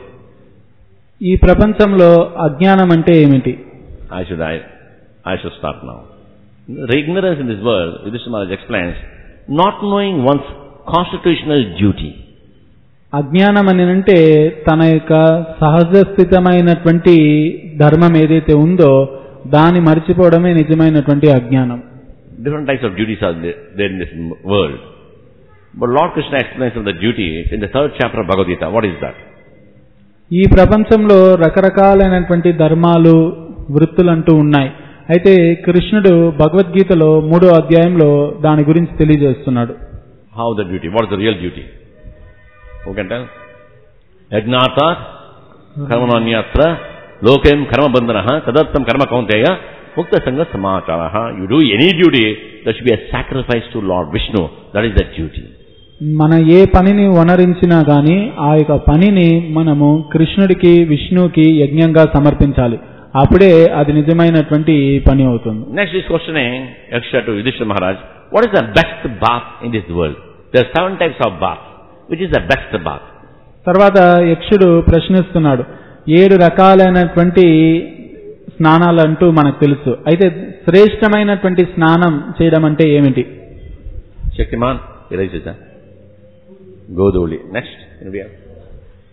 ఈ ప్రపంచంలో అజ్ఞానం అంటే ఏమిటి I should, I, I should start now. The ignorance in this world, Yudhishthira Maharaj explains, not knowing one's constitutional duty. అజ్ఞానం అని అంటే తన యొక్క సహజ స్థితమైనటువంటి ధర్మం ఏదైతే ఉందో దాన్ని మర్చిపోవడమే నిజమైనటువంటి అజ్ఞానం Different types of duties are there there in this m- world. But Lord Krishna explains of the duty in the third chapter of Bhagavad Gita. What is that? ఈ ప్రపంచంలో రకరకాలైనటువంటి ధర్మాలు వృత్తులు అంటూ ఉన్నాయి అయితే కృష్ణుడు భగవద్గీతలో మూడో అధ్యాయంలో దాని గురించి తెలియజేస్తున్నాడు How the duty? What is the real duty? Who can tell? Yajnata karmananyatra lokem karma bandhanaha tadattam karma kaunteya mukta sangha samacharaha. You do any duty, there should be a sacrifice to Lord Vishnu. That is the duty. మన ఏ పనిని వనరించినా గాని ఆ యొక్క పనిని మనము కృష్ణుడికి విష్ణువుకి యజ్ఞంగా సమర్పించాలి అప్పుడే అది నిజమైనటువంటి పని అవుతుంది Next is questioning Yaksha to Yudhishthira Maharaj. What is the best bath in this world? There are seven types of bath. Which is the best bath? తర్వాత యక్షుడు ప్రశ్నిస్తున్నాడు ఏడు రకాలైనటువంటి స్నానాలు అంటూ మనకు తెలుసు అయితే శ్రేష్టమైనటువంటి స్నానం చేయడం అంటే ఏమిటి Shaktiman, erase it. huh? Godoli. Next. India.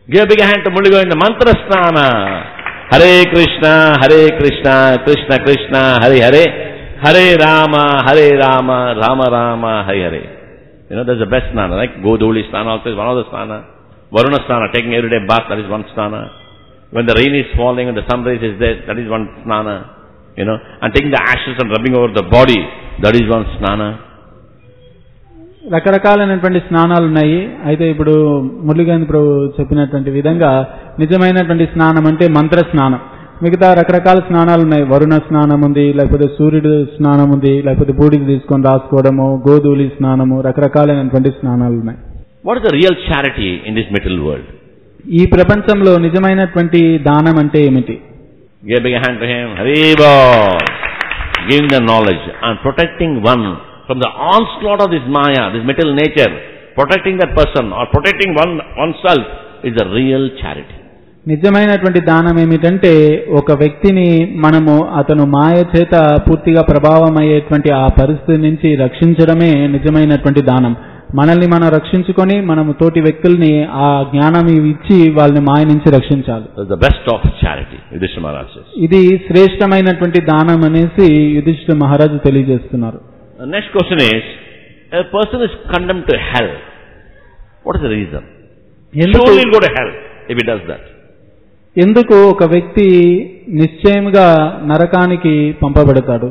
Give a big hand to Mulli Govinda. Mantra Snana. Hare Krishna, Hare Krishna, Krishna Krishna, Hare Hare. Hare Rama, Hare Rama, Rama Rama, Hare Hare. You know, that's the best snana, like Goduli snana also is one of the snana. Varuna snana, taking everyday bath, that is one snana. When the rain is falling and the sun rays is there, that is one snana. You know, and taking the ashes and rubbing over the body, that is one snana. రకరకాలైనటువంటి స్నానాలు ఉన్నాయి అయితే ఇప్పుడు మురళీగాంధీ ప్రభు చెప్పినటువంటి విధంగా నిజమైనటువంటి స్నానం అంటే మంత్ర స్నానం మిగతా రకరకాల స్నానాలు ఉన్నాయి వరుణ స్నానం ఉంది లేకపోతే సూర్యుడు స్నానం ఉంది లేకపోతే బూడిద తీసుకొని రాసుకోవడము గోధూలి స్నానము రకరకాలైనటువంటి స్నానాలు ఉన్నాయి What is the real charity in this material world? ఈ ప్రపంచంలో నిజమైనటువంటి దానం అంటే ఏమిటి Give a big hand to him. Haribo! Giving the knowledge and protecting one from the onslaught of this Maya, this material nature. Protecting that person or protecting one oneself is the real charity. నిజమైనటువంటి దానం ఏమిటంటే ఒక వ్యక్తిని మనము అతను మాయ చేత పూర్తిగా ప్రభావం అయ్యేటువంటి ఆ పరిస్థితి నుంచి రక్షించడమే నిజమైనటువంటి దానం మనల్ని మనం రక్షించుకొని మనము తోటి వ్యక్తుల్ని ఆ జ్ఞానం ఇచ్చి వాళ్ళని మాయ నుంచి రక్షించాలి That's the best of charity, Yudhishthira Maharaj says. ఇది శ్రేష్టమైనటువంటి దానం అనేసి యుధిష్ఠిర మహారాజు తెలియజేస్తున్నారు The next question is, a person is condemned to hell. What is the reason? ఎందుకు Surely he'll go to hell if he does that. ఎందుకు ఒక వ్యక్తి నిశ్చయముగా నరకానికి పంపబడతాడు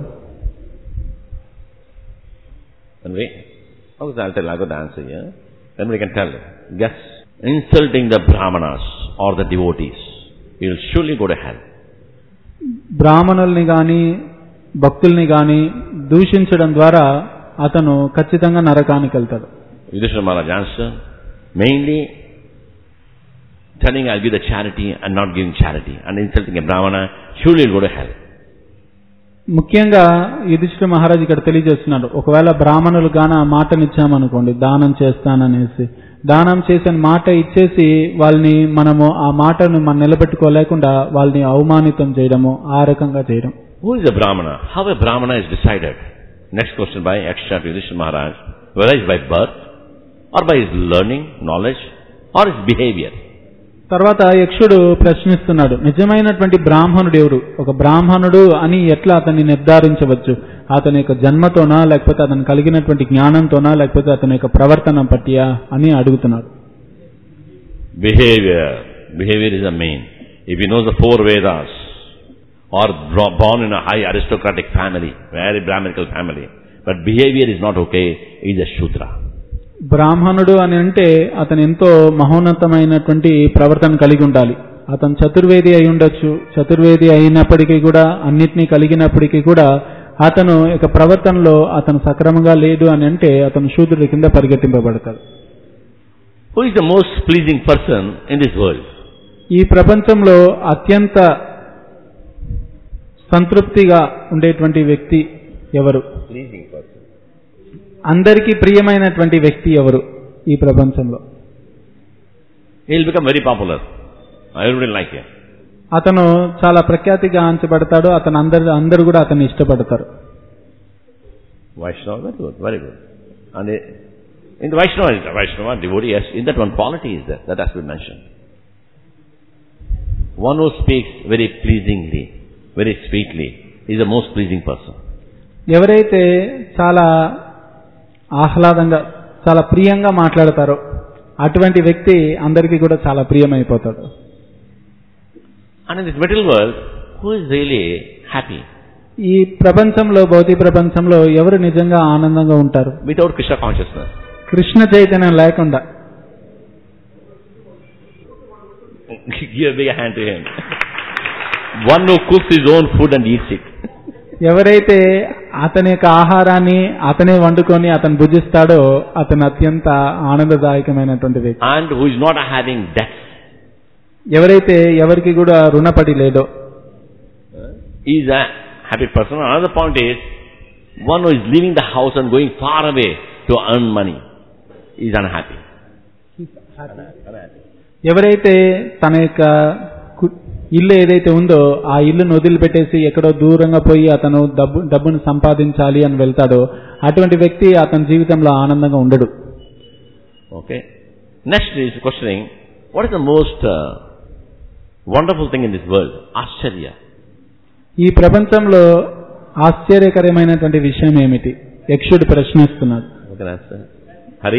Can we? Okay, I'll tell, I'll got the answer here. Then we can tell. Guess. Insulting the brahmanas or the devotees. He will surely go to hell. బ్రాహ్మణుల్ని గాని భక్తుల్ని గాని దూషించడం ద్వారా అతను ఖచ్చితంగా నరకానికి వెళ్తాడు Yudhishthira Maharaj answer. Mainly telling I'll give the charity and not giving charity and insulting a brahmana, surely he'll go to hell. ముఖ్యంగా యుధిష్ఠిర మహారాజు ఇక్కడ తెలియజేస్తున్నాడు ఒకవేళ బ్రాహ్మణులు గాన మాటనిచ్చామనుకోండి దానం చేస్తాననేసి దానం చేసిన మాట ఇచ్చేసి వాళ్ళని మనము ఆ మాటను మనం నిలబెట్టుకోలేకుండా వాళ్ళని అవమానితం చేయడము ఆ రకంగా చేయడం Who is a brahmana? How a brahmana is decided? Next question by Akshat Yudhishthira Maharaj. Whether it's by birth or by his learning, knowledge or his behavior. తర్వాత యక్షుడు ప్రశ్నిస్తున్నాడు నిజమైనటువంటి బ్రాహ్మణుడు ఎవరు ఒక బ్రాహ్మణుడు అని ఎట్లా అతన్ని నిర్ధారించవచ్చు అతని యొక్క జన్మతోనా లేకపోతే అతను కలిగినటువంటి జ్ఞానంతోనా లేకపోతే అతని యొక్క ప్రవర్తన పట్టియా అని అడుగుతున్నాడు Behavior. Behavior is the main. If he knows the four Vedas or bro- born in a high aristocratic family, very Brahminical family, but behavior is not okay, he is a Shudra. బ్రాహ్మణుడు అని అంటే అతను ఎంతో మహోన్నతమైనటువంటి ప్రవర్తన కలిగి ఉండాలి అతను చతుర్వేది అయి ఉండొచ్చు చతుర్వేది అయినప్పటికీ కూడా అన్నిటినీ కలిగినప్పటికీ కూడా అతను యొక్క ప్రవర్తనలో అతను సక్రమంగా లేడు అని అంటే అతను శూద్రుడి కింద పరిగెట్టింపబడతాడు Who is the most pleasing person in this world? ఈ ప్రపంచంలో అత్యంత సంతృప్తిగా ఉండేటువంటి వ్యక్తి ఎవరు Pleasing person. అందరికీ ప్రియమైనటువంటి వ్యక్తి ఎవరు ఈ ప్రపంచంలో He will become very popular. Everybody like him. అతను చాలా ప్రఖ్యాతిగా ఆంచబడతాడు అతను అందరు అందరూ కూడా అతన్ని ఇష్టపడతారు Vaishnava, very good, very good. And the, in the Vaishnava, Vaishnava, devotee, yes, in that one quality is there, that has to be mentioned. One who speaks very pleasingly, very sweetly, is the most pleasing person. ఎవరైతే చాలా ఆహ్లాదంగా చాలా ప్రియంగా మాట్లాడతారో అటువంటి వ్యక్తి అందరికీ కూడా చాలా ప్రియమైపోతాడు And in this material world, who is really happy? ఈ ప్రపంచంలో భౌతిక ప్రపంచంలో ఎవరు నిజంగా ఆనందంగా ఉంటారు Without Krishna consciousness. కృష్ణ చైతన్యం లేకుండా Give a big hand to him. One who cooks his own food and eats it. ఎవరైతే అతని యొక్క ఆహారాన్ని అతనే వండుకొని అతను భుజిస్తాడో అతను అత్యంత ఆనందదాయకమైనటువంటి వ్యక్తి And who is not having debts. ఎవరైతే ఎవరికి కూడా రుణపడి లేదో He is a happy person. Another point is, one who is leaving the house and going far away to earn money is unhappy. ఎవరైతే తన యొక్క కు- ఇల్లు ఏదైతే ఉందో ఆ ఇల్లును వదిలిపెట్టేసి ఎక్కడో దూరంగా పోయి అతను డబ్బు డబ్బును సంపాదించాలి అని వెళ్తాడో అటువంటి వ్యక్తి అతని జీవితంలో ఆనందంగా ఉండడు Okay. Next is questioning, What is the most uh, wonderful thing in this world? Ashcharya. ఈ ప్రపంచంలో ఆశ్చర్యకరమైనటువంటి విషయం ఏమిటి యక్షుడు ప్రశ్నిస్తున్నాడు Who can answer? Hari?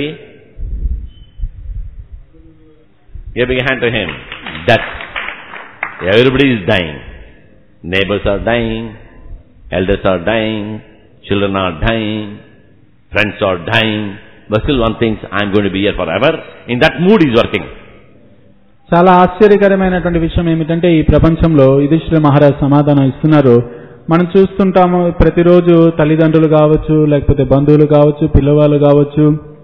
Give a big hand to him. Death. Everybody is dying. Neighbors are dying. Elders are dying. Children are dying. Friends are dying. But still one thinks, I'm going to be here forever. In that mood he's working. చాలా ఆశ్చర్యకరమైనటువంటి విషయం ఏమిటంటే ఈ ప్రపంచంలో యుధిష్ఠిర మహారాజ్ సమాధానం ఇస్తున్నారు మనం చూస్తుంటాము ప్రతిరోజు తల్లిదండ్రులు కావచ్చు లేకపోతే బంధువులు కావచ్చు పిల్లవాళ్ళు కావచ్చు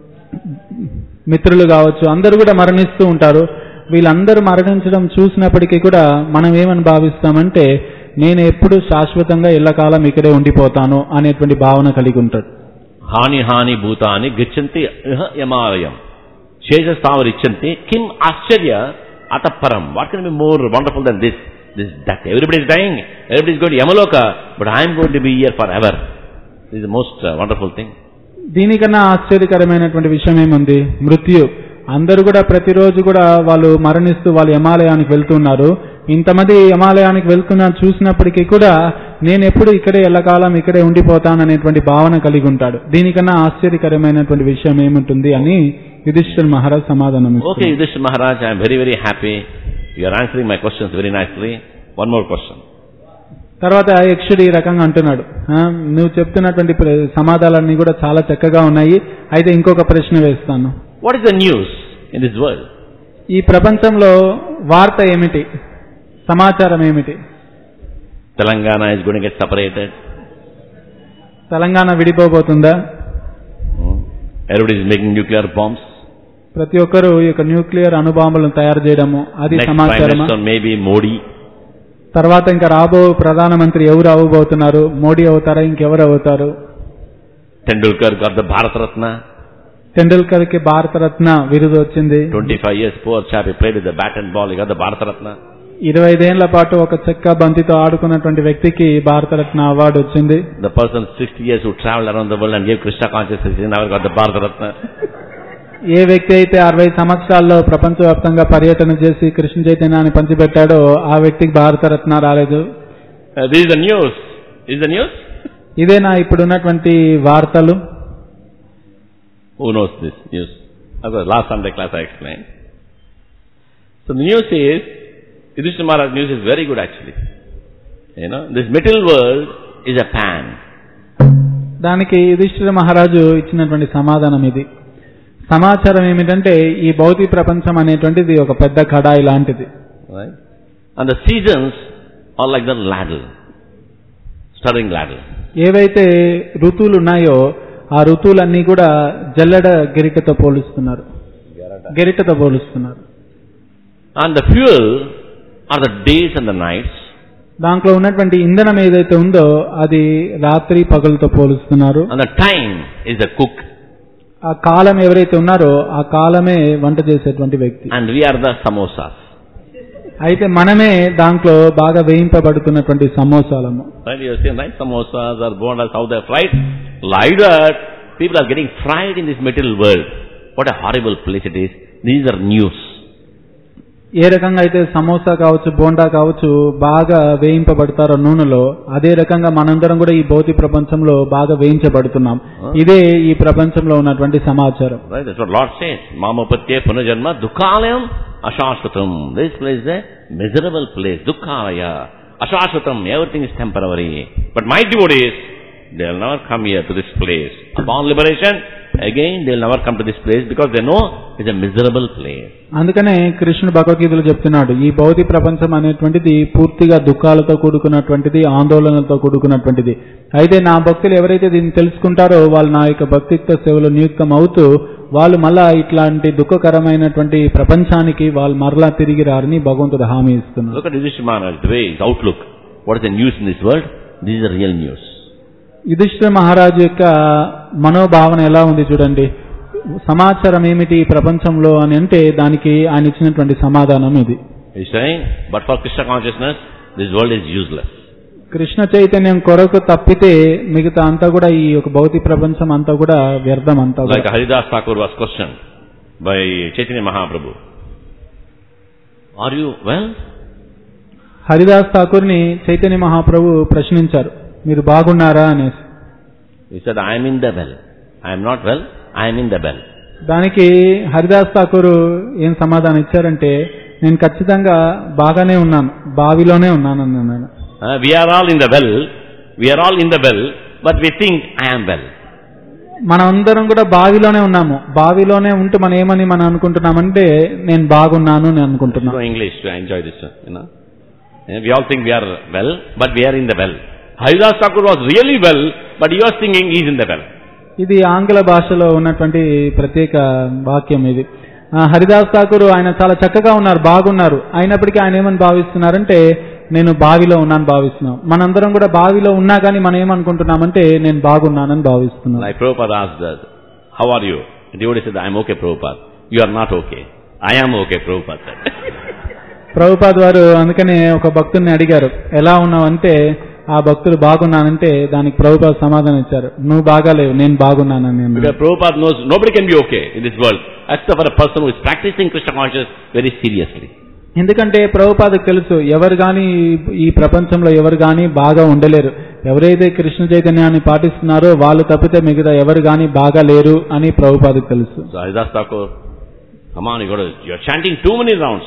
మిత్రులు కావచ్చు అందరూ కూడా మరణిస్తూ ఉంటారు వీళ్ళందరూ మరణించడం చూసినప్పటికీ కూడా మనం ఏమని భావిస్తామంటే నేను ఎప్పుడు శాశ్వతంగా ఎల్లకాలం ఇక్కడే ఉండిపోతాను అనేటువంటి భావన కలిగి ఉంటాడు Hani hani bhutani gichanti iha yamalayam. Sheshastavarichanti kim ascharya ataparam. What can be more wonderful than this? This that everybody is dying, everybody is going to Yamaloka, but I am going to be here forever. This is the most uh, wonderful thing. దీనికన్నా ఆశ్చర్యకరమైనటువంటి విషయం ఏముంది మృత్యు అందరూ కూడా ప్రతిరోజు కూడా వాళ్ళు మరణిస్తూ వాళ్ళు యమాలయానికి వెళ్తున్నారు ఇంతమంది యమాలయానికి వెళ్తున్నా చూసినప్పటికీ కూడా నేను ఎప్పుడు ఇక్కడే ఎల్లకాలం ఇక్కడే ఉండిపోతాననేటువంటి భావన కలిగి ఉంటాడు దీనికన్నా ఆశ్చర్యకరమైనటువంటి విషయం ఏముంటుంది అని యుధిష్ఠిర్ మహారాజ్ సమాధానం ఇస్తున్నారు. Okay, Yudhishthira Maharaj, I am very, very happy. You are answering my questions very nicely. One more question. తర్వాత యక్షుడు ఈ రకంగా అంటున్నాడు "ఆ, నువ్వు చెప్తున్నటువంటి ప్ర- సమాధానాలన్నీ కూడా చాలా చక్కగా ఉన్నాయి అయితే ఇంకొక ప్రశ్న వేస్తాను What is the news in this world? ఈ ప్రపంచంలో వార్త ఏమిటి సమాచారం ఏమిటి Telangana is going to get separated. Telangana విడిపోబోతుందా Hmm. Everybody is making nuclear bombs. ప్రతి ఒక్కరూ ఈ యొక్క న్యూక్లియర్ అణుబాంబులను తయారు చేయడము అది Next Prime సమాచారమా Minister may be Modi. తర్వాత ఇంకా రాబో ప్రధానమంత్రి ఎవరు అవ్వబోతున్నారు మోడీ అవుతారా ఇంకెవరు అవుతారు Tendulkar got the Bharat Ratna. Tendulkar కి భారతరత్న విరుదు వచ్చింది 25 years, poor chap, he played with the bat and ball, he got the Bharat Ratna. ఇరవై ఐదేళ్ల పాటు ఒక చెక్క బంతితో ఆడుకున్నటువంటి వ్యక్తికి భారతరత్న అవార్డు వచ్చింది The person 60 years who traveled around the world and gave Krishna consciousness, he never got the Bharat Ratna. ఏ వ్యక్తి అయితే అరవై సంవత్సరాల్లో ప్రపంచవ్యాప్తంగా పర్యటన చేసి కృష్ణ చైతన్యాన్ని పంచిపెట్టాడో ఆ వ్యక్తికి భారతరత్న రాలేదు Uh, this is the news. This is the news? ఇదేనా ఇప్పుడున్నటువంటి వార్తలు Who knows this news? Of course, last Sunday class I explained. So the news is, Yudhishthira Maharaj news is very good actually. You know, this material world is a pan. దానికి యుధిష్ఠిర మహారాజు ఇచ్చినటువంటి సమాధానం ఇది సమాచారం ఏమిటంటే ఈ భౌతిక ప్రపంచం అనేటువంటిది ఒక పెద్ద కడాయి లాంటిది Right? And the seasons are like the ladle. Stirring ladle. ఏవైతే ఋతువులు ఉన్నాయో ఆ ఋతువులన్నీ కూడా జల్లెడ గెరిటతో పోలుస్తున్నారు గెరిటతో పోలుస్తున్నారు And the fuel are the days and the nights. దాంట్లో ఉన్నటువంటి ఇంధనం ఏదైతే ఉందో అది రాత్రి పగలతో పోలుస్తున్నారు And the time is the cook. ఆ కాలం ఎవరైతే ఉన్నారో ఆ కాలమే వంట చేసేటువంటి వ్యక్తి And we are the samosas. అయితే మనమే దాంట్లో బాగా వేయింపబడుతున్నటువంటి సమోసాలము Right? You have seen, right? Samosas or bondas, how they are fried. Like that, people are getting fried in this material world. What a horrible place it is. These are news. ఏ రకంగా అయితే సమోసా కావచ్చు బోండా కావచ్చు బాగా వేయింపబడతారో నూనెలో అదే రకంగా మనందరం కూడా ఈ భౌతిక ప్రపంచంలో బాగా వేయించబడుతున్నాం ఇదే ఈ ప్రపంచంలో ఉన్నటువంటి సమాచారం Right? That's what Lord says. Mamapatye punajanma dukhalayam ashashvatam. This place is a miserable place. Dukhalaya. Ashashvatam. Everything is temporary. But my devotees, they'll never come here to this place. Upon liberation, again they'll never come to this place because they know it's a miserable place. అందుకనే కృష్ణుడు భగవద్గీతలో చెప్తున్నాడు ఈ భౌతిక ప్రపంచం అనేటువంటిది పూర్తిగా దుఃఖాలతో కూడుకున్నటువంటిది ఆందోళనలతో కూడుకున్నటువంటిది అయితే నా భక్తులు ఎవరైతే దీన్ని తెలుసుకుంటారో వాళ్ళు నా యొక్క భక్తిత్వ సేవలో నియుక్తం అవుతూ వాళ్ళు మళ్ళా ఇట్లాంటి దుఃఖకరమైనటువంటి ప్రపంచానికి వాళ్ళు మరలా తిరిగి రారని భగవంతుడు హామీ ఇస్తున్నారు Look at Yudhishthira Maharaj, the way his outlook. What is the news in this world? This is the real news. Yudhishthira మహారాజు యొక్క మనోభావన ఎలా ఉంది చూడండి సమాచారం ఏమిటి ఈ ప్రపంచంలో అని అంటే దానికి ఆయన ఇచ్చినటువంటి సమాధానం ఇది He's saying, but for Krishna consciousness, this world is useless. Krishna చైతన్యం కొరకు తప్పితే మిగతా అంతా కూడా ఈ యొక్క భౌతిక ప్రపంచం అంతా కూడా వ్యర్థం అంతా Like కూడా Haridas Thakur was questioned by Chaitanya Mahaprabhu. Are you well? Haridas ఠాకూర్ని Chaitanya మహాప్రభు ప్రశ్నించారు మీరు బాగున్నారా అనేసి He said, I am in the well. I am not well, I am in the well. దానికి హరిదాస్ ఠాకూర్ ఏం సమాధానం ఇచ్చారంటే నేను ఖచ్చితంగా బాగానే ఉన్నాను బావిలోనే ఉన్నాను అన్నాను Uh, we are all in the well, we are all in the well, but we think I am well. మనం అందరం కూడా బావిలోనే ఉన్నాము బావిలోనే ఉంటూ మనం ఏమని మనం అనుకుంటున్నామంటే నేను బాగున్నాను అని అనుకుంటున్నాం No English to enjoy this, uh, you know. Uh, We all think we are well, but we are in the well. Haridas Thakur was really well, but he was thinking he is in the well. ఇది ఆంగ్ల భాషలో ఉన్నటువంటి ప్రత్యేక వాక్యం ఇది ఆ, హరిదాస్ ఠాకూర్ ఆయన చాలా చక్కగా ఉన్నారు బాగున్నారు అయినప్పటికీ ఆయన ఏమని భావిస్తున్నారంటే నేను బావిలో ఉన్నాను భావిస్తున్నాం మనందరం కూడా బావిలో ఉన్నా కానీ మనం ఏమనుకుంటున్నామంటే నేను బాగున్నానని భావిస్తున్నాం Like Prabhupada asked that, how are you? The devotee said, I am okay Prabhupada. You are not okay. I am okay Prabhupada said. Prabhupad వారు అందుకనే ఒక భక్తుడిని అడిగారు ఎలా ఉన్నావు అంటే ఆ భక్తుడు బాగున్నానంటే దానికి ప్రభుపాద్ సమాధానం ఇచ్చారు నువ్వు బాగాలేవు నేను బాగున్నానని అన్నాడు. Because Prabhupada knows nobody can be okay in this world except for a person who is practicing Krishna consciousness very seriously. ఎందుకంటే ప్రభుపాదకు తెలుసు ఎవరు గాని ఈ ప్రపంచంలో ఎవరు గాని బాగా ఉండలేరు ఎవరైతే కృష్ణ చైతన్యాన్ని పాటిస్తున్నారో వాళ్ళు తప్పితే మిగతా ఎవరు గాని బాగా లేరు అని ప్రభుపాదకు తెలుసు So Haridas Thakur, come on, you got to, you are chanting too many rounds.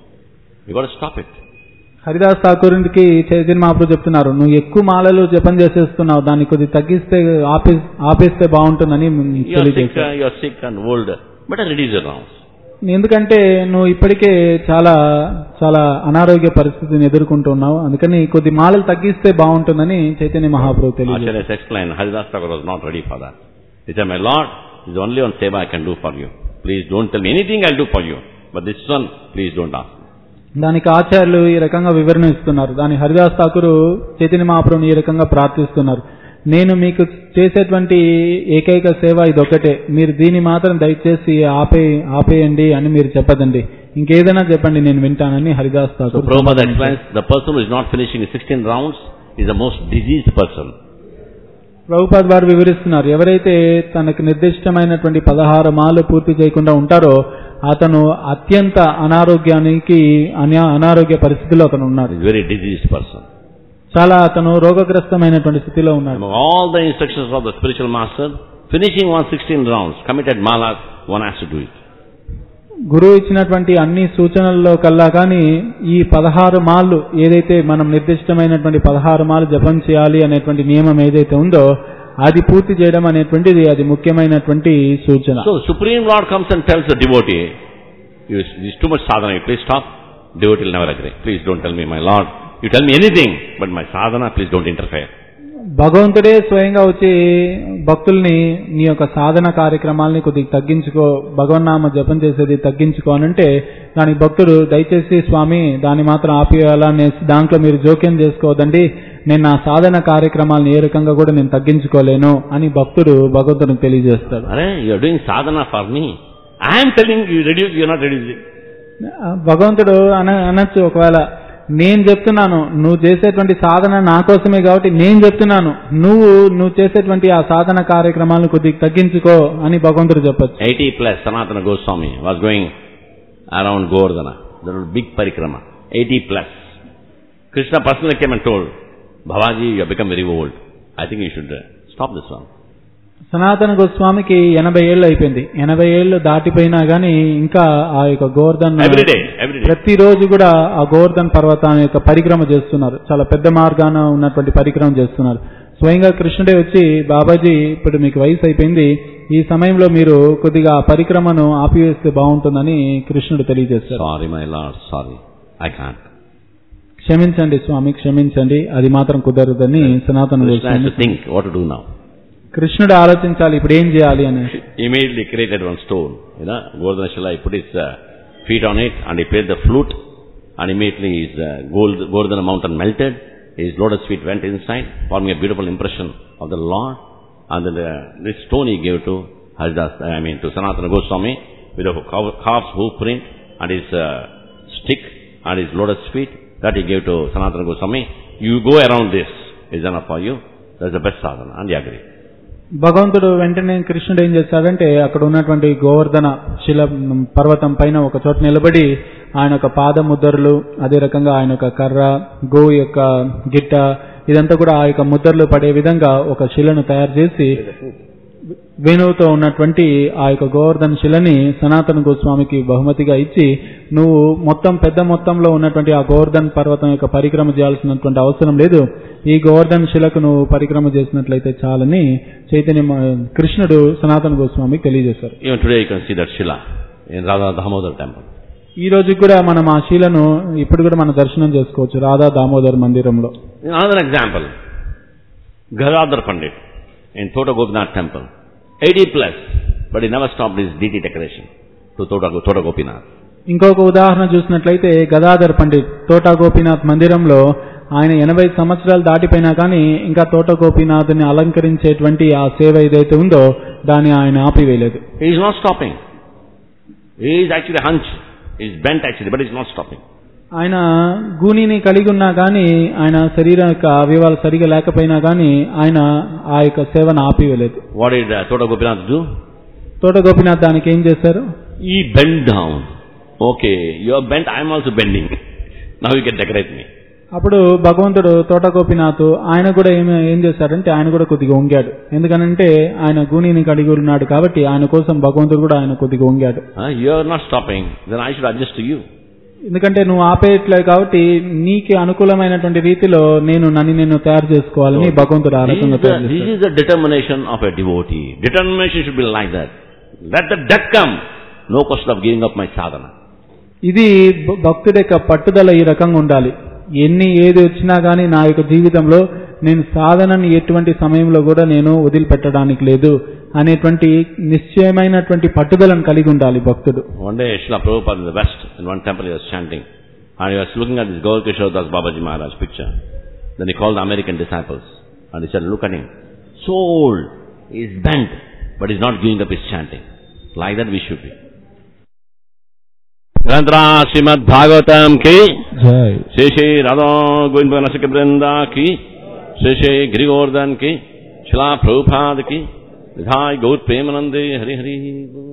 You got to stop it. Haridas ఠాకూర్కి Chaitanya మహాప్రభు చెప్తున్నారు నువ్వు ఎక్కువ మాలలు జపం చేసేస్తున్నావు దాన్ని కొద్ది తగ్గిస్తే ఆపే ఆపేస్తే బాగుంటుందని You are sick, తెలియజేశారు uh, you are sick and old. Better reduce your rounds. ఎందుకంటే నువ్వు ఇప్పటికే చాలా చాలా అనారోగ్య పరిస్థితిని ఎదుర్కొంటున్నావు అందుకని కొద్ది మాలలు తగ్గిస్తే బాగుంటుందని చైతన్య మహాప్రభు తెలియజేశారు Acharya has explained, Haridas Thakur was not ready for that. He said, my Lord, this is only one seva I can do for you. Please don't tell me anything I'll do for you. But this one, please don't ask. దానికి ఆచార్యులు ఈ రకంగా వివరణ ఇస్తున్నారు దాని హరిదాస్ ఠాకూర్ చైతన్య మహాప్రభుని ఈ రకంగా ప్రార్థిస్తున్నారు నేను మీకు చేసేటువంటి ఏకైక సేవ ఇదొకటే మీరు దీన్ని మాత్రం దయచేసి ఆపే ఆపేయండి అని మీరు చెప్పదండి ఇంకేదైనా చెప్పండి నేను వింటానని Haridas So Thakur Prabhupada explains, the person who is not finishing his 16 rounds is the most diseased person. Prabhupad వారు వివరిస్తున్నారు ఎవరైతే తనకు నిర్దిష్టమైనటువంటి పదహారు మాలు పూర్తి చేయకుండా ఉంటారో అతను అత్యంత అనారోగ్యానికి అనా- అనారోగ్య పరిస్థితిలో అతను ఉన్నాడు He's a very diseased person. చాలా అతను రోగగ్రస్తమైనటువంటి స్థితిలో ఉన్నాడు Among all the instructions of the spiritual master, finishing 116 rounds, committed malas, one has to do it. గురువు ఇచ్చినటువంటి అన్ని సూచనల్లో కల్లా కానీ ఈ పదహారు మాళ్ళు ఏదైతే మనం నిర్దిష్టమైనటువంటి పదహారు మాలు జపం చేయాలి అనేటువంటి నియమం ఏదైతే ఉందో అది పూర్తి చేయడం అనేటువంటిది అది ముఖ్యమైనటువంటి సూచన So Supreme Lord comes and tells the devotee, "You- this is too much sadhana, you please stop. Devotee will never agree. Please don't tell me, my Lord. You tell me anything, but my sadhana, please don't interfere. భగవంతుడే స్వయంగా వచ్చి భక్తుల్ని నీ యొక్క సాధన కార్యక్రమాల్ని కొద్దిగా తగ్గించుకో భగవన్నామ జపం చేసేది తగ్గించుకో అని అంటే దానికి భక్తుడు దయచేసి స్వామి దాన్ని మాత్రం ఆపేయాలా అనేసి దాంట్లో మీరు జోక్యం చేసుకోవద్దండి నేను నా సాధన కార్యక్రమాలను ఏ రకంగా కూడా నేను తగ్గించుకోలేను అని భక్తుడు భగవంతునికి తెలియజేస్తాడు Are you are doing sadhana for me. I am telling you, reduce, you are not reducing. భగవంతుడు అన అనొచ్చు ఒకవేళ నేను చెప్తున్నాను నువ్వు చేసేటువంటి సాధన నా కోసమే కాబట్టి నేను చెప్తున్నాను నువ్వు నువ్వు చేసేటువంటి ఆ సాధన కార్యక్రమాలను కొద్దిగా తగ్గించుకో అని భగవంతుడు చెప్పొచ్చు 80 plus Sanatana Goswami was going around Govardhana. There was big parikrama. 80 plus. Krishna personally came and told, Bhavaji, you have become very old. I think you should uh, stop this one. సనాతన గోస్వామికి ఎనభై ఏళ్ళు అయిపోయింది ఎనభై ఏళ్ళు దాటిపోయినా గానీ ఇంకా ఆ యొక్క Govardhan Every day, every day. ప్రతిరోజు కూడా ఆ గోవర్ధన్ పర్వతాన్ని యొక్క పరిక్రమ చేస్తున్నారు చాలా పెద్ద మార్గాన ఉన్నటువంటి పరిక్రమ చేస్తున్నారు స్వయంగా కృష్ణుడే వచ్చి బాబాజీ ఇప్పుడు మీకు వయసు అయిపోయింది ఈ సమయంలో మీరు కొద్దిగా ఆ పరిక్రమను ఆపివేస్తే బాగుంటుందని కృష్ణుడు తెలియజేస్తారు Sorry, my lord, sorry. I can't. క్షమించండి స్వామి క్షమించండి అది మాత్రం కుదరదని సనాతన Krishna has Goswami to think what to do now. కృష్ణుడు ఆలోచించాలి ఇప్పుడు ఏం చేయాలి అనేసి Immediately created one stone. You know, Govardhana Shila, he put his uh, feet on it and he played the flute and immediately his uh, gold, Govardhana mountain melted. His lotus feet went inside, forming a beautiful impression of the Lord. And then the, this stone he gave to Haridas, I mean to Sanatana Goswami with a cow- calf's hoof print and his uh, stick and his lotus feet. That he gave to Sanatana Goswami. You go around this is enough for you. That's the best sadhana. And he agreed. భగవంతుడు వెంటనే కృష్ణుడు ఏం చేశాడంటే అక్కడ ఉన్నటువంటి గోవర్ధన శిల పర్వతం పైన ఒక చోట నిలబడి ఆయన యొక్క పాదముద్రలు అదే రకంగా ఆయన యొక్క కర్ర గో యొక్క గిట్ట ఇదంతా కూడా ఆ యొక్క ముద్రలు పడే విధంగా ఒక శిలను తయారు చేసి వేణువుతో ఉన్నటువంటి ఆ యొక్క గోవర్ధన శిలని సనాతన గోస్వామికి బహుమతిగా ఇచ్చి నువ్వు మొత్తం పెద్ద మొత్తంలో ఉన్నటువంటి ఆ గోవర్ధన్ పర్వతం యొక్క పరిక్రమ చేయాల్సినటువంటి అవసరం లేదు ఈ గోవర్ధన్ శిలకు నువ్వు పరిక్రమ చేసినట్లయితే చాలని చైతన్య మ- కృష్ణుడు సనాతన గోస్వామికి తెలియజేశారు Even today you can see that Shila in Radha Damodar temple. ఈ రోజు కూడా మనం ఆ శీలను ఇప్పుడు కూడా మనం దర్శనం చేసుకోవచ్చు రాధా దామోదర్ మందిరంలో Another example, Gadadhar Pandit in Tota Gopinath temple. 80 plus, but he never stopped his deity decoration to Tota, Tota Gopinath. ఇంకొక ఉదాహరణ చూసినట్లయితే గదాధర్ పండిత్ తోటా గోపీనాథ్ మందిరంలో ఆయన ఎనభై సంవత్సరాలు దాటిపోయినా కానీ ఇంకా తోట గోపీనాథ్ని అలంకరించేటువంటి ఆ సేవ ఏదైతే ఉందో దాన్ని ఆయన ఆపివేయలేదు He is not stopping. He is actually hunch. He is bent actually, but he is not stopping. ఆయన గూనిని కలిగి ఉన్నా కానీ ఆయన శరీరం యొక్క అవయవాలు సరిగా లేకపోయినా కానీ ఆయన ఆ యొక్క సేవను ఆపివేయలేదు What did uh, Tota Gopinath do? తోట గోపీనాథ్ దానికి ఏం చేశారు He bent down. Okay, you are bent, I am also bending. Now you can decorate me. అప్పుడు భగవంతుడు తోట గోపినాథ్ ఆయన కూడా ఏమి ఏం చేశాడంటే ఆయన కూడా కొద్దిగా వంగాడు ఎందుకనంటే ఆయన గూనిని కలిగి ఉన్నాడు కాబట్టి ఆయన కోసం భగవంతుడు కూడా ఆయన కొద్దిగా వంగాడు Huh? you are not stopping, then I should adjust to you. ఎందుకంటే నువ్వు ఆపేయట్లేదు కాబట్టి నీకు అనుకూలమైనటువంటి రీతిలో నేను నన్ను నేను తయారు చేసుకోవాలని భగవంతుడు ఆ This రకంగా is, the, తయారు this చేశాడు is the determination of a devotee. Determination should be like that. Let the death come. No question of giving up my sadhana. ఇది భ- భక్తుడి యొక్క పట్టుదల ఈ రకంగా ఉండాలి ఎన్ని ఏది వచ్చినా కానీ నా యొక్క జీవితంలో నేను సాధనని ఎటువంటి సమయంలో కూడా నేను వదిలిపెట్టడానికి లేదు అనేటువంటి నిశ్చయమైనటువంటి పట్టుదలను కలిగి ఉండాలి భక్తుడు One day, Srila Prabhupada in the West, in one temple he was chanting, and he was looking at this Gaur Kishore Das Babaji Maharaj picture. Then he called the American disciples, and he said, look at him. Soul is bent, but he's not giving up his chanting. Like that we should be. ग्रंथरा Shrimad Bhagavatam की జై श्री श्री राधा गोविंद नसिक वृंदा की श्री श्री गिरिगोवर्धन की शिला प्रभुपाद की विधाय गौर प्रेमानंदे हरि हरि बोल।